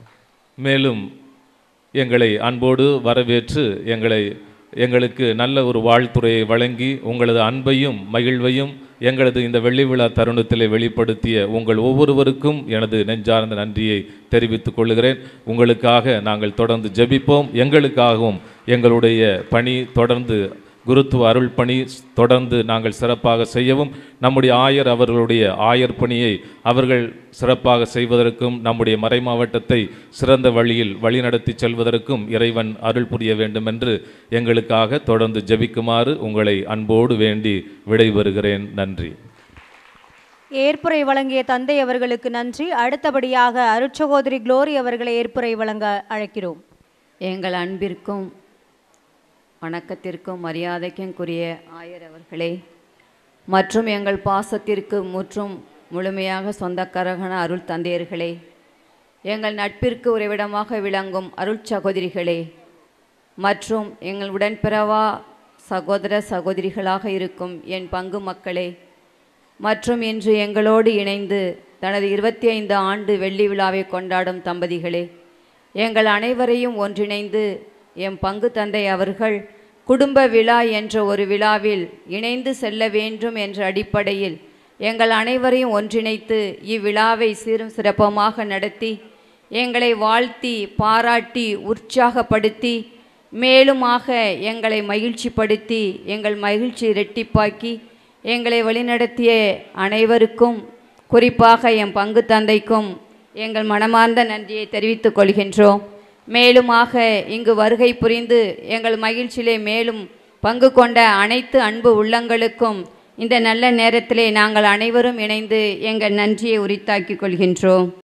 மேலும் எங்களை அன்போடு வரவேற்று எங்களை எங்களுக்கு நல்ல ஒரு வாழ்த்துறையை வழங்கி உங்களது அன்பையும் மகிழ்வையும் எங்களது இந்த வெள்ளி விழா தருணத்திலே வெளிப்படுத்திய உங்கள் ஒவ்வொருவருக்கும் எனது நெஞ்சார்ந்த நன்றியை தெரிவித்துக் கொள்கிறேன் உங்களுக்காக நாங்கள் தொடர்ந்து ஜெபிப்போம் எங்களுக்காகவும் எங்களுடைய பணி தொடர்ந்து குருத்துவ அருள் பணி தொடர்ந்து நாங்கள் சிறப்பாக செய்யவும் நம்முடைய ஆயர் அவர்களுடைய ஆயர் பணியை அவர்கள் சிறப்பாக செய்வதற்கும் நம்முடைய மறைமாவட்டத்தை சிறந்த வழியில் வழிநடத்தி செல்வதற்கும் இறைவன் அருள் புரிய வேண்டும் என்று எங்களுக்காக தொடர்ந்து ஜெபிக்குமாறு உங்களை அன்போடு வேண்டி விடைபெறுகிறேன் நன்றி ஏற்புரை வழங்கிய தந்தை அவர்களுக்கு நன்றி அடுத்தபடியாக அருட்சகோதரி குளோரி அவர்களை ஏற்புரை வழங்க அழைக்கிறோம் எங்கள் அன்பிற்கும் வணக்கத்திற்கும் மரியாதைக்குரிய ஆயர் அவர்களே மற்றும் எங்கள் பாசத்திற்கு முற்றும் முழுமையாக சொந்தக்காரகன அருள் தந்தையர்களே எங்கள் நட்பிற்கு உறைவிடமாக விளங்கும் அருள் சகோதரிகளே மற்றும் எங்கள் உடன்பிறவா சகோதர சகோதரிகளாக இருக்கும் என் பங்கு மக்களே மற்றும் இன்று எங்களோடு இணைந்து தனது இருபத்தி ஐந்து ஆண்டு வெள்ளி விழாவை கொண்டாடும் தம்பதிகளே எங்கள் அனைவரையும் ஒன்றிணைந்து எம் பங்கு தந்தை அவர்கள் குடும்ப விழா என்ற ஒரு விழாவில் இணைந்து செல்ல வேண்டும் என்ற அடிப்படையில் எங்கள் அனைவரையும் ஒன்றிணைத்து இவ்விழாவை சீரும் சிறப்பமாக நடத்தி எங்களை வாழ்த்தி பாராட்டி உற்சாகப்படுத்தி மேலுமாக எங்களை மகிழ்ச்சிப்படுத்தி எங்கள் மகிழ்ச்சி இரட்டிப்பாக்கி எங்களை வழிநடத்திய அனைவருக்கும் குறிப்பாக என் பங்கு தந்தைக்கும் எங்கள் மனமார்ந்த நன்றியை தெரிவித்துக் கொள்கின்றோம் மேலுமாக இங்கு வருகை புரிந்து எங்கள் மகிழ்ச்சியிலே மேலும் பங்கு கொண்ட அனைத்து அன்பு உள்ளங்களுக்கும் இந்த நல்ல நேரத்திலே நாங்கள் அனைவரும் இணைந்து எங்கள் நன்றியை உரித்தாக்கிக் கொள்கின்றோம்